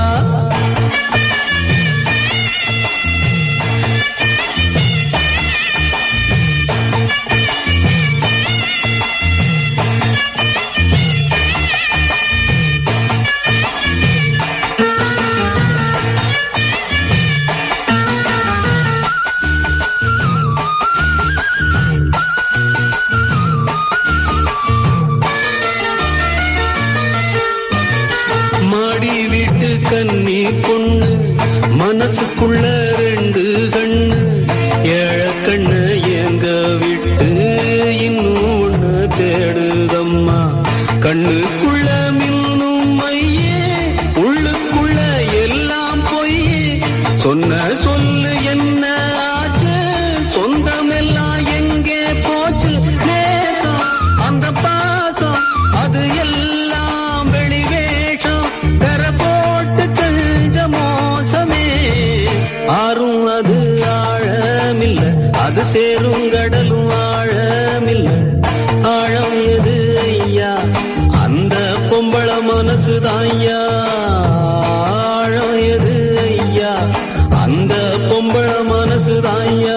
மாடி வீட்டு கன்னி பொண்ணு மனசுக்குள்ள ரெண்டு கண்ணு ஏழ கண்ணு எங்க விட்டு இன்னும் ஒண்ணு தேடுதம்மா கண்ணுக்குள்ள மின்னும் மையே உள்ளுக்குள்ள எல்லாம் பொய்யே சொன்ன சொல்லு என்ன ஆச்சு சொந்தமெல்லாம் எங்கே போச்சு நேசம் அந்த பாசம் அது எல்லாம் வெளிவேஷம் பெற போட்டு கஞ்ச மோசமே ஆறும் அது ஆழமில்லை அது சேரும் கடலும் ஆழமில்லை ஆழம் எது ஐயா அந்த பொம்பள மனசுதான் ஐயா ஆழம் எது ஐயா அந்த பொம்பள மனசுதான் ஐயா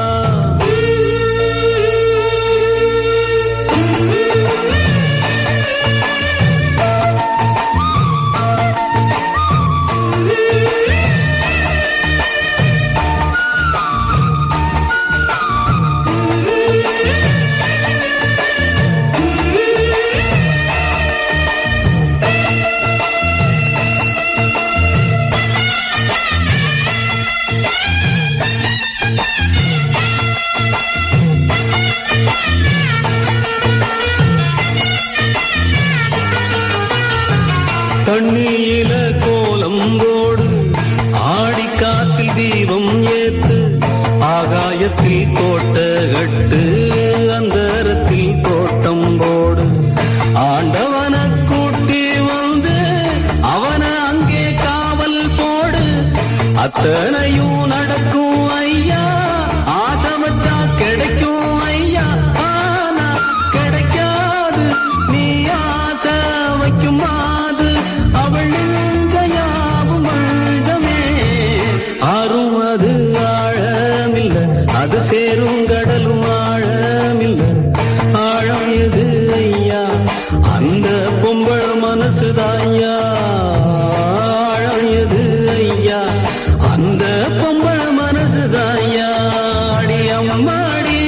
தண்ணியில கோலம் போடு ஆடி காத்தில் தீபம் ஏத்து ஆகாயத்தில் கோட்ட கட்டு அந்தரத்தில் தோட்டம் போடு ஆண்டவன கூட்டி வந்து அவன அங்கே காவல் போடு அத்தனையும் நடக்கும் ஐயா ஆசை வச்சா கிடைக்கும் ஐயா ஆனா கிடைக்காது நீ ஆசை வைக்கும் மாது அவள் நெஞ்சயாவும் மஞ்சமே ஆறும் அது ஆழமில்லை அது சேரும் கடலும் ஆழமில்லை ஆழம் எது ஐயா அந்த பொம்பள மனசுதான் ஐயா ஆழம் எது ஐயா அந்த பொம்பள மனசுதான் ஐயா அடி அம்மாடி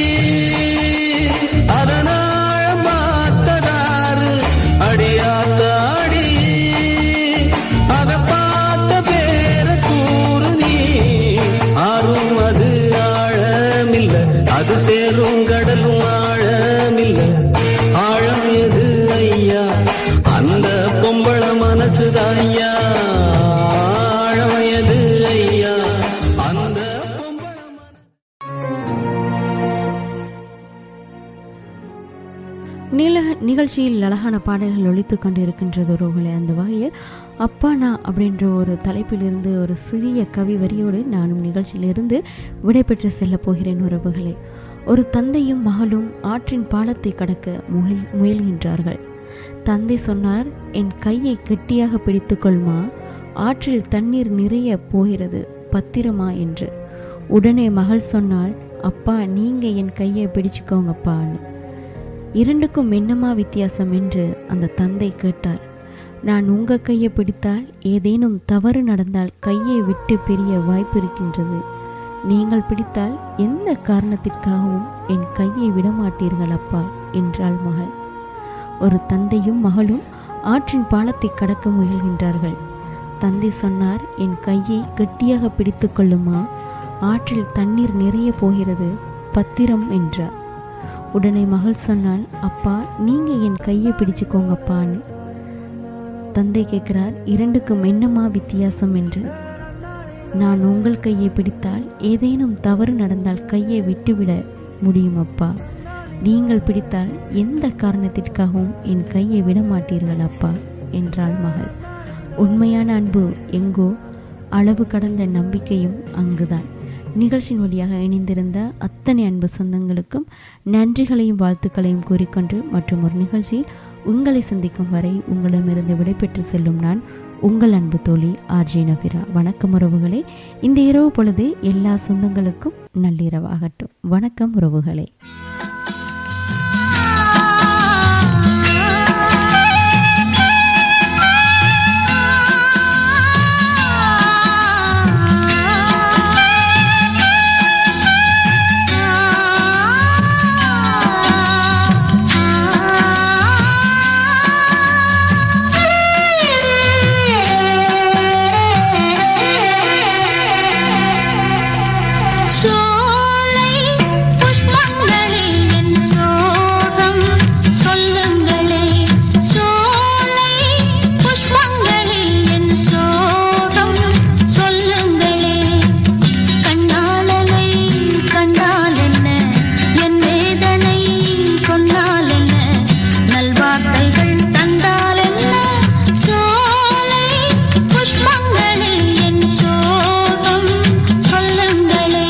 அதனாழம் பார்த்ததாரு அடியாத்தாடி அத பார்த்த பேர கூறு நீ ஆறும் அது ஆழமில்லை அது சேரும் கடலும் ஆழமில்லை ஆழம் எது ஐயா ஐயா ஆழ வயது ஐயா அந்த நில நிகழ்ச்சியில் அழகான பாடல்கள் ஒழித்து கொண்டு இருக்கின்றது உறவுகளே அந்த வகையில் அப்பானா அப்படின்ற ஒரு தலைப்பிலிருந்து ஒரு சிறிய கவி வரியோடு நானும் நிகழ்ச்சியிலிருந்து விடைபெற்று செல்லப் போகிறேன் உறவுகளே ஒரு தந்தையும் மகளும் ஆற்றின் பாலத்தை கடக்க முயல் முயல்கின்றார்கள் தந்தை சொன்னார் என் கையை கெட்டியாக பிடித்துக்கொள்மா ஆற்றில் தண்ணீர் நிறைய போகிறது பத்திரமா என்று உடனே மகள் சொன்னாள் அப்பா நீங்க என் கையை பிடிச்சுக்கோங்கப்பான்னு இரண்டுக்கும் என்னமா வித்தியாசம் என்று அந்த தந்தை கேட்டார் நான் உங்க கையை பிடித்தால் ஏதேனும் தவறு நடந்தால் கையை விட்டு பிரிய வாய்ப்பு இருக்கின்றது நீங்கள் பிடித்தால் எந்த காரணத்திற்காகவும் என் கையை விடமாட்டீர்கள் அப்பா என்றாள் மகள் ஒரு தந்தையும் மகளும் ஆற்றின் பாலத்தை கடக்க முயல்கின்றார்கள் தந்தை சொன்னார் என் கையை கெட்டியாக பிடித்து கொள்ளுமா ஆற்றில் தண்ணீர் நிறைய போகிறது பத்திரம் என்றார் உடனே மகள் சொன்னாள் அப்பா நீங்க என் கையை பிடிச்சுக்கோங்கப்பான்னு தந்தை கேட்கிறார் இரண்டுக்கும் என்னமா வித்தியாசம் என்று நான் உங்கள் கையை பிடித்தால் ஏதேனும் தவறு நடந்தால் கையை விட்டுவிட முடியும் அப்பா நீங்கள் பிடித்தால் எந்த காரணத்திற்காகவும் என் கையை விட மாட்டீர்கள் அப்பா என்றாள் மகள் உண்மையான அன்பு எங்கோ அளவு கடந்த நம்பிக்கையும் அங்குதான் நிகழ்ச்சியின் வழியாக இணைந்திருந்த அத்தனை அன்பு சொந்தங்களுக்கும் நன்றிகளையும் வாழ்த்துக்களையும் கூறிக்கொண்டு மற்றும் ஒரு நிகழ்ச்சியில் உங்களை சந்திக்கும் வரை உங்களிடமிருந்து விடைபெற்று செல்லும் நான் உங்கள் அன்பு தோழி ஆர்ஜே நபிரா வணக்கம் உறவுகளே இந்த இரவு பொழுது எல்லா சொந்தங்களுக்கும் நள்ளிரவாகட்டும் வணக்கம் உறவுகளே சோலை புஷ்பங்களே என் சோகம் சொல்லுங்களே சோலை புஷ்பங்களே என் சோகம் சொல்லுங்களே கண்ணாளனை கண்டால் என்ன என் வேதனை சொன்னால் என்ன நல்வார்த்தைகள் தந்தால் என்ன சோலை புஷ்பங்களே என் சோகம் சொல்லுங்களே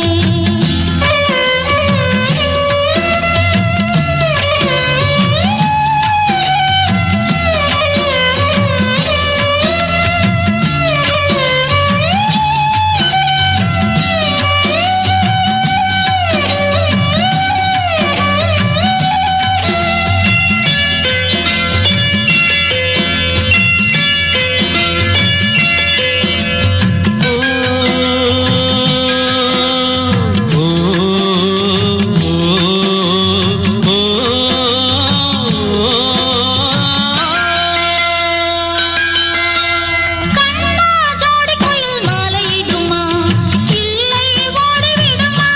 கண்ணா ஜோடி குயில் மாலையிடுமா இல்லை ஓடிவிடுமா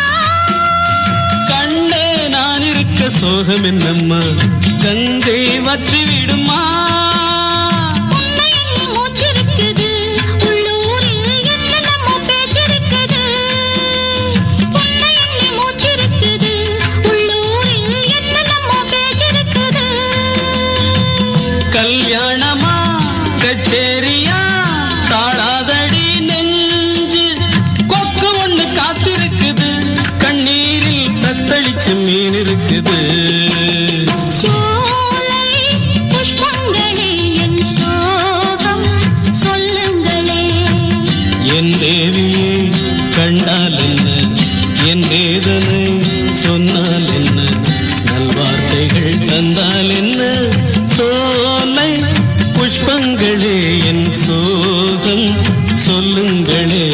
கண்டே நான் இருக்க சோகம் என்னம்மா கங்கை வற்றி விடுமா உன்னை எண்ணி மூச்சிருக்குது உள்ளூரில் என்னென்னமோ பேசிருக்குது உன்னை எண்ணி மூச்சிருக்குது உள்ளூரில் என்னென்னமோ பேசிருக்குது கல்யாணமா கச்சேரியா தாழாதடி நெஞ்சு கொக்கு ஒண்ணு காத்திருக்குது கண்ணீரில் தத்தளிச்சு மீன் இருக்குது சோலை புஷ்பங்களே என் சோகம் சொல்லுங்களே என் தேவியே கண்டால் என்ன என் வேதனை சொன்னால் என்ன நல்வார்த்தைகள் தந்தால் என்ன சோலை புஷ்பங்களே என் சோகம் சொல்லுங்களே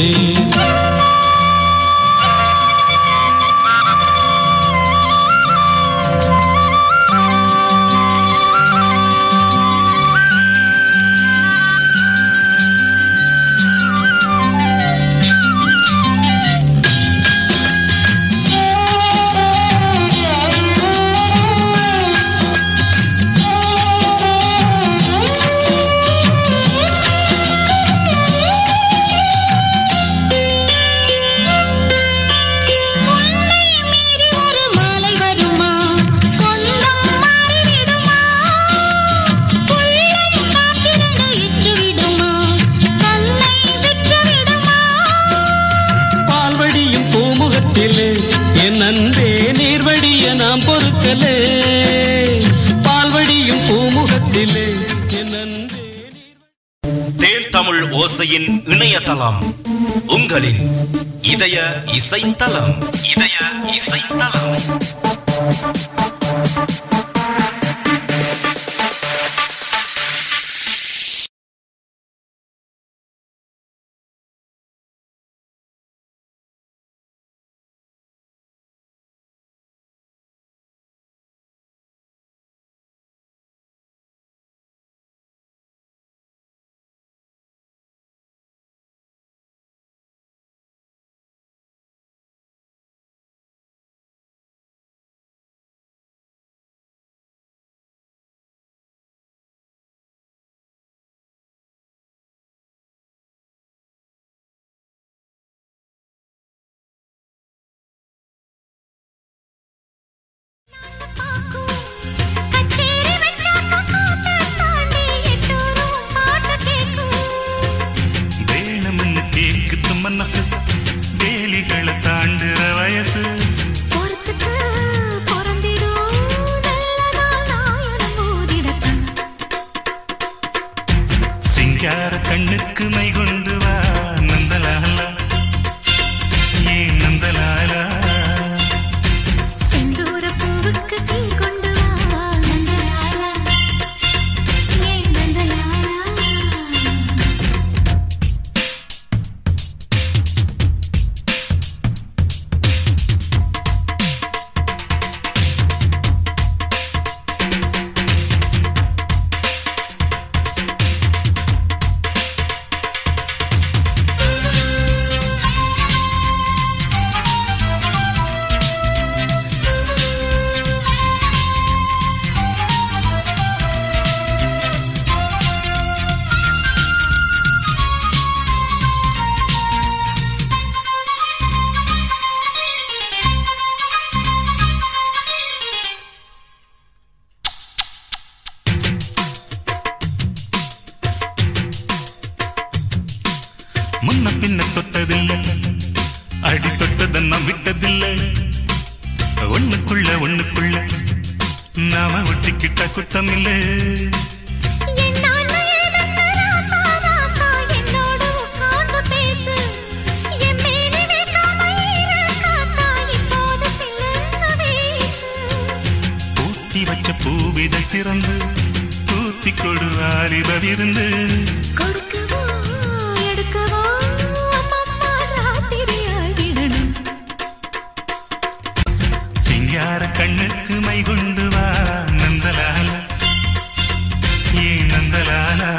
பகலே பால்வடியும் பூமுகத்திலே என் அன்பே தேன் தமிழ் ஓசையின் இணையதளம் உங்களின் இதய இசைத்தலம் இதய இசைத்தலம் கச்சேரி வச்சாக்க காட்ட தாண்டி எட்டூரும் பாட்டு கேக்கும் வேணும்னு கேக்குது மனசு வேலிகளை தாண்டுற வயசு பொறுத்துக்கு பொறந்திடும் நல்ல நாள் நாயனம் ஊதிடத்தான் சிங்கார கண்ணுக்கு மை கொண்டு வா நந்தலாலா ஏன் நந்தலாலா செந்தூர பூவுக்கு சீர் கொண்டு வா நந்தலாலா ஏன் நந்தலாலா முன்ன பின்ன தொட்டதில்லை அடி தொட்டதை நான் விட்டதில்லை ஒண்ணுக்குள்ள ஒண்ணுக்குள்ள நாம ஒட்டிக்கிட்ட குத்தம் இல்லை என்னான்னு ஏதென்ன ராசா ராசா என்னோடு உட்கார்ந்து பேசு என் மேனி வைக்காம ஈர காத்தா இப்போது சில்லுன்னு வீசு பூத்தி வச்ச பூவிதை திறந்து பூத்தி கொடு வாலிபவிருந்து கொடுக்கவோ எடுக்கவோ அம்மம்மா ராத்திரி ஆகிடணும் சிங்கார கண்ணுக்கு மை கொண்டு வா நந்தலாலா ஏன் நந்தலாலா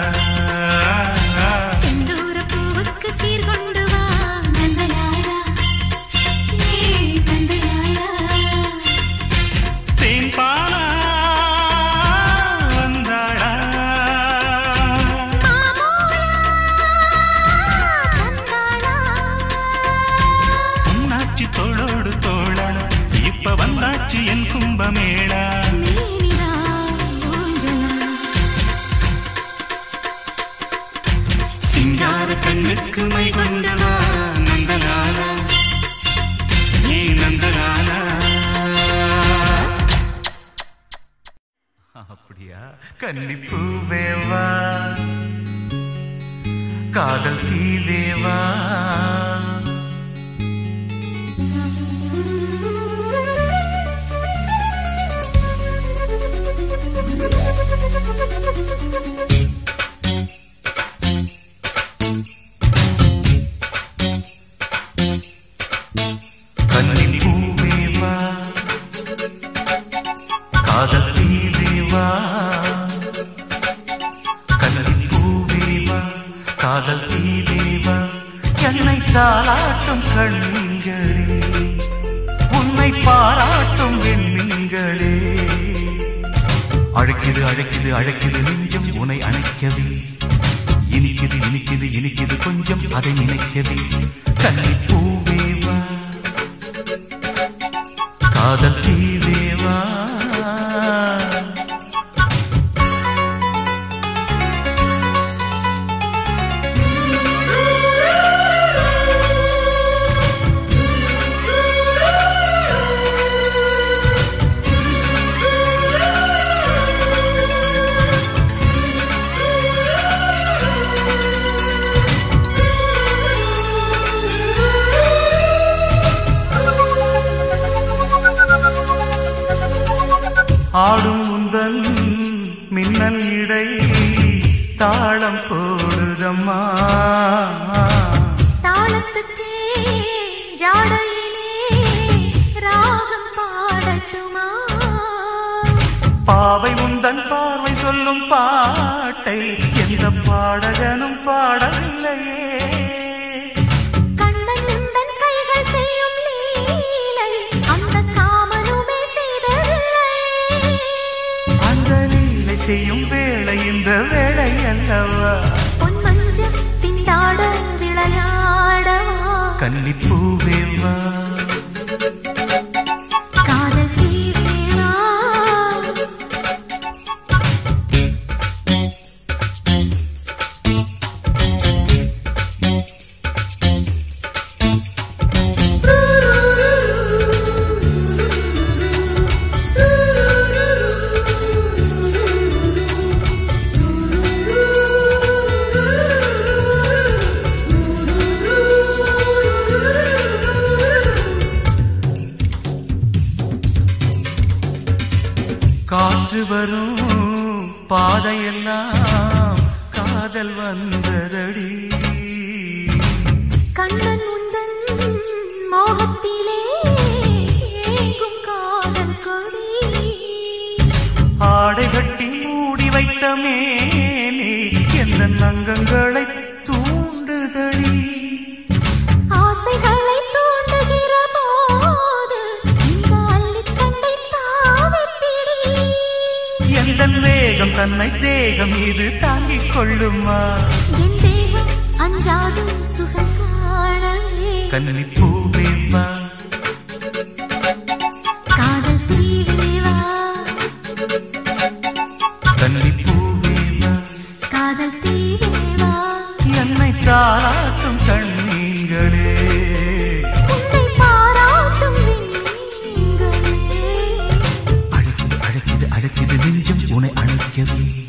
செந்தூர பூவுக்கு சீர் கொண்டு வா நந்தலாலா ஏ நந்தலாலா தேன் பாலா வந்தாளா பொன்னாச்சி தோளோடு தோளா இப்ப வந்தாச்சு என் கும்பமேளா சிங்கார கண்ணுக்கு மை கொண்டு வா நந்தலாலா ஏ நந்தலாலா அப்படியா கன்னிப்பூவேவா காதல் தீவேவா கன்னிப்பூவேவா காதல் தீவேவா கன்னிப்பூவேவா காதல் தீவேவா என்னை தாளாட்டும் கண்களே உன்னை பாராட்டும் வெண்மீன்களே அழைக்குது அழைக்குது அழைக்குது நெஞ்சம் உனை அணைக்கவே இனிக்குது இனிக்குது இனிக்குது கொஞ்சம் அதை நினைக்கவே கன்னிப்பூவேவா காதல் தீவேவா ஆ ஆடும் உந்தன் மின்னல் இடை தாளம் போடுதம்மா தாளத்துக்கே ஜாடையிலே ராகம் பாடட்டுமா பாவை உந்தன் பார்வை சொல்லும் பாட்டை எந்த பாடகனும் பாடவில்லையே கண்ணன் உந்தன் கைகள் செய்யும் லீலை அந்த காமனுமே செய்ததில்லை அந்த லீலை செய்யும் வேளை இந்த வேளை அல்லவா பொன் மஞ்சள் திண்டாட விளையாடவா கன்னிப்பூவேவா காதல் தீவேவா காற்று வரும் பாதையெல்லாம் காதல் வந்ததடி கண்ணன் உந்தன் மோகத்திலே ஏங்கும் காதல் கொடி ஆடை கட்டி மூடி வைத்த மேனே எந்த நங்கங்களை தூண்டுதடி ஆசைகளை தூண்டுகிற போது இந்த அள்ளித்தண்டை தாவிப்பிடி எந்த வேகம் தன்னை தேகம் இது தாங்கிக் கொள்ளுமா என் தேகம் அஞ்சாது சுகம் காணவே கன்னிப்பூவேவா காதல் தீவேவா கன்னிப்பூவேவா காதல் தீவேவா என்னை தாளாட்டும் கண்ணீங்களே உன்னை பாராட்டும் விண்மீன்களே அழைக்குது அழைக்குது அழைக்குது நெஞ்சம் உன்னை அழைக்கவே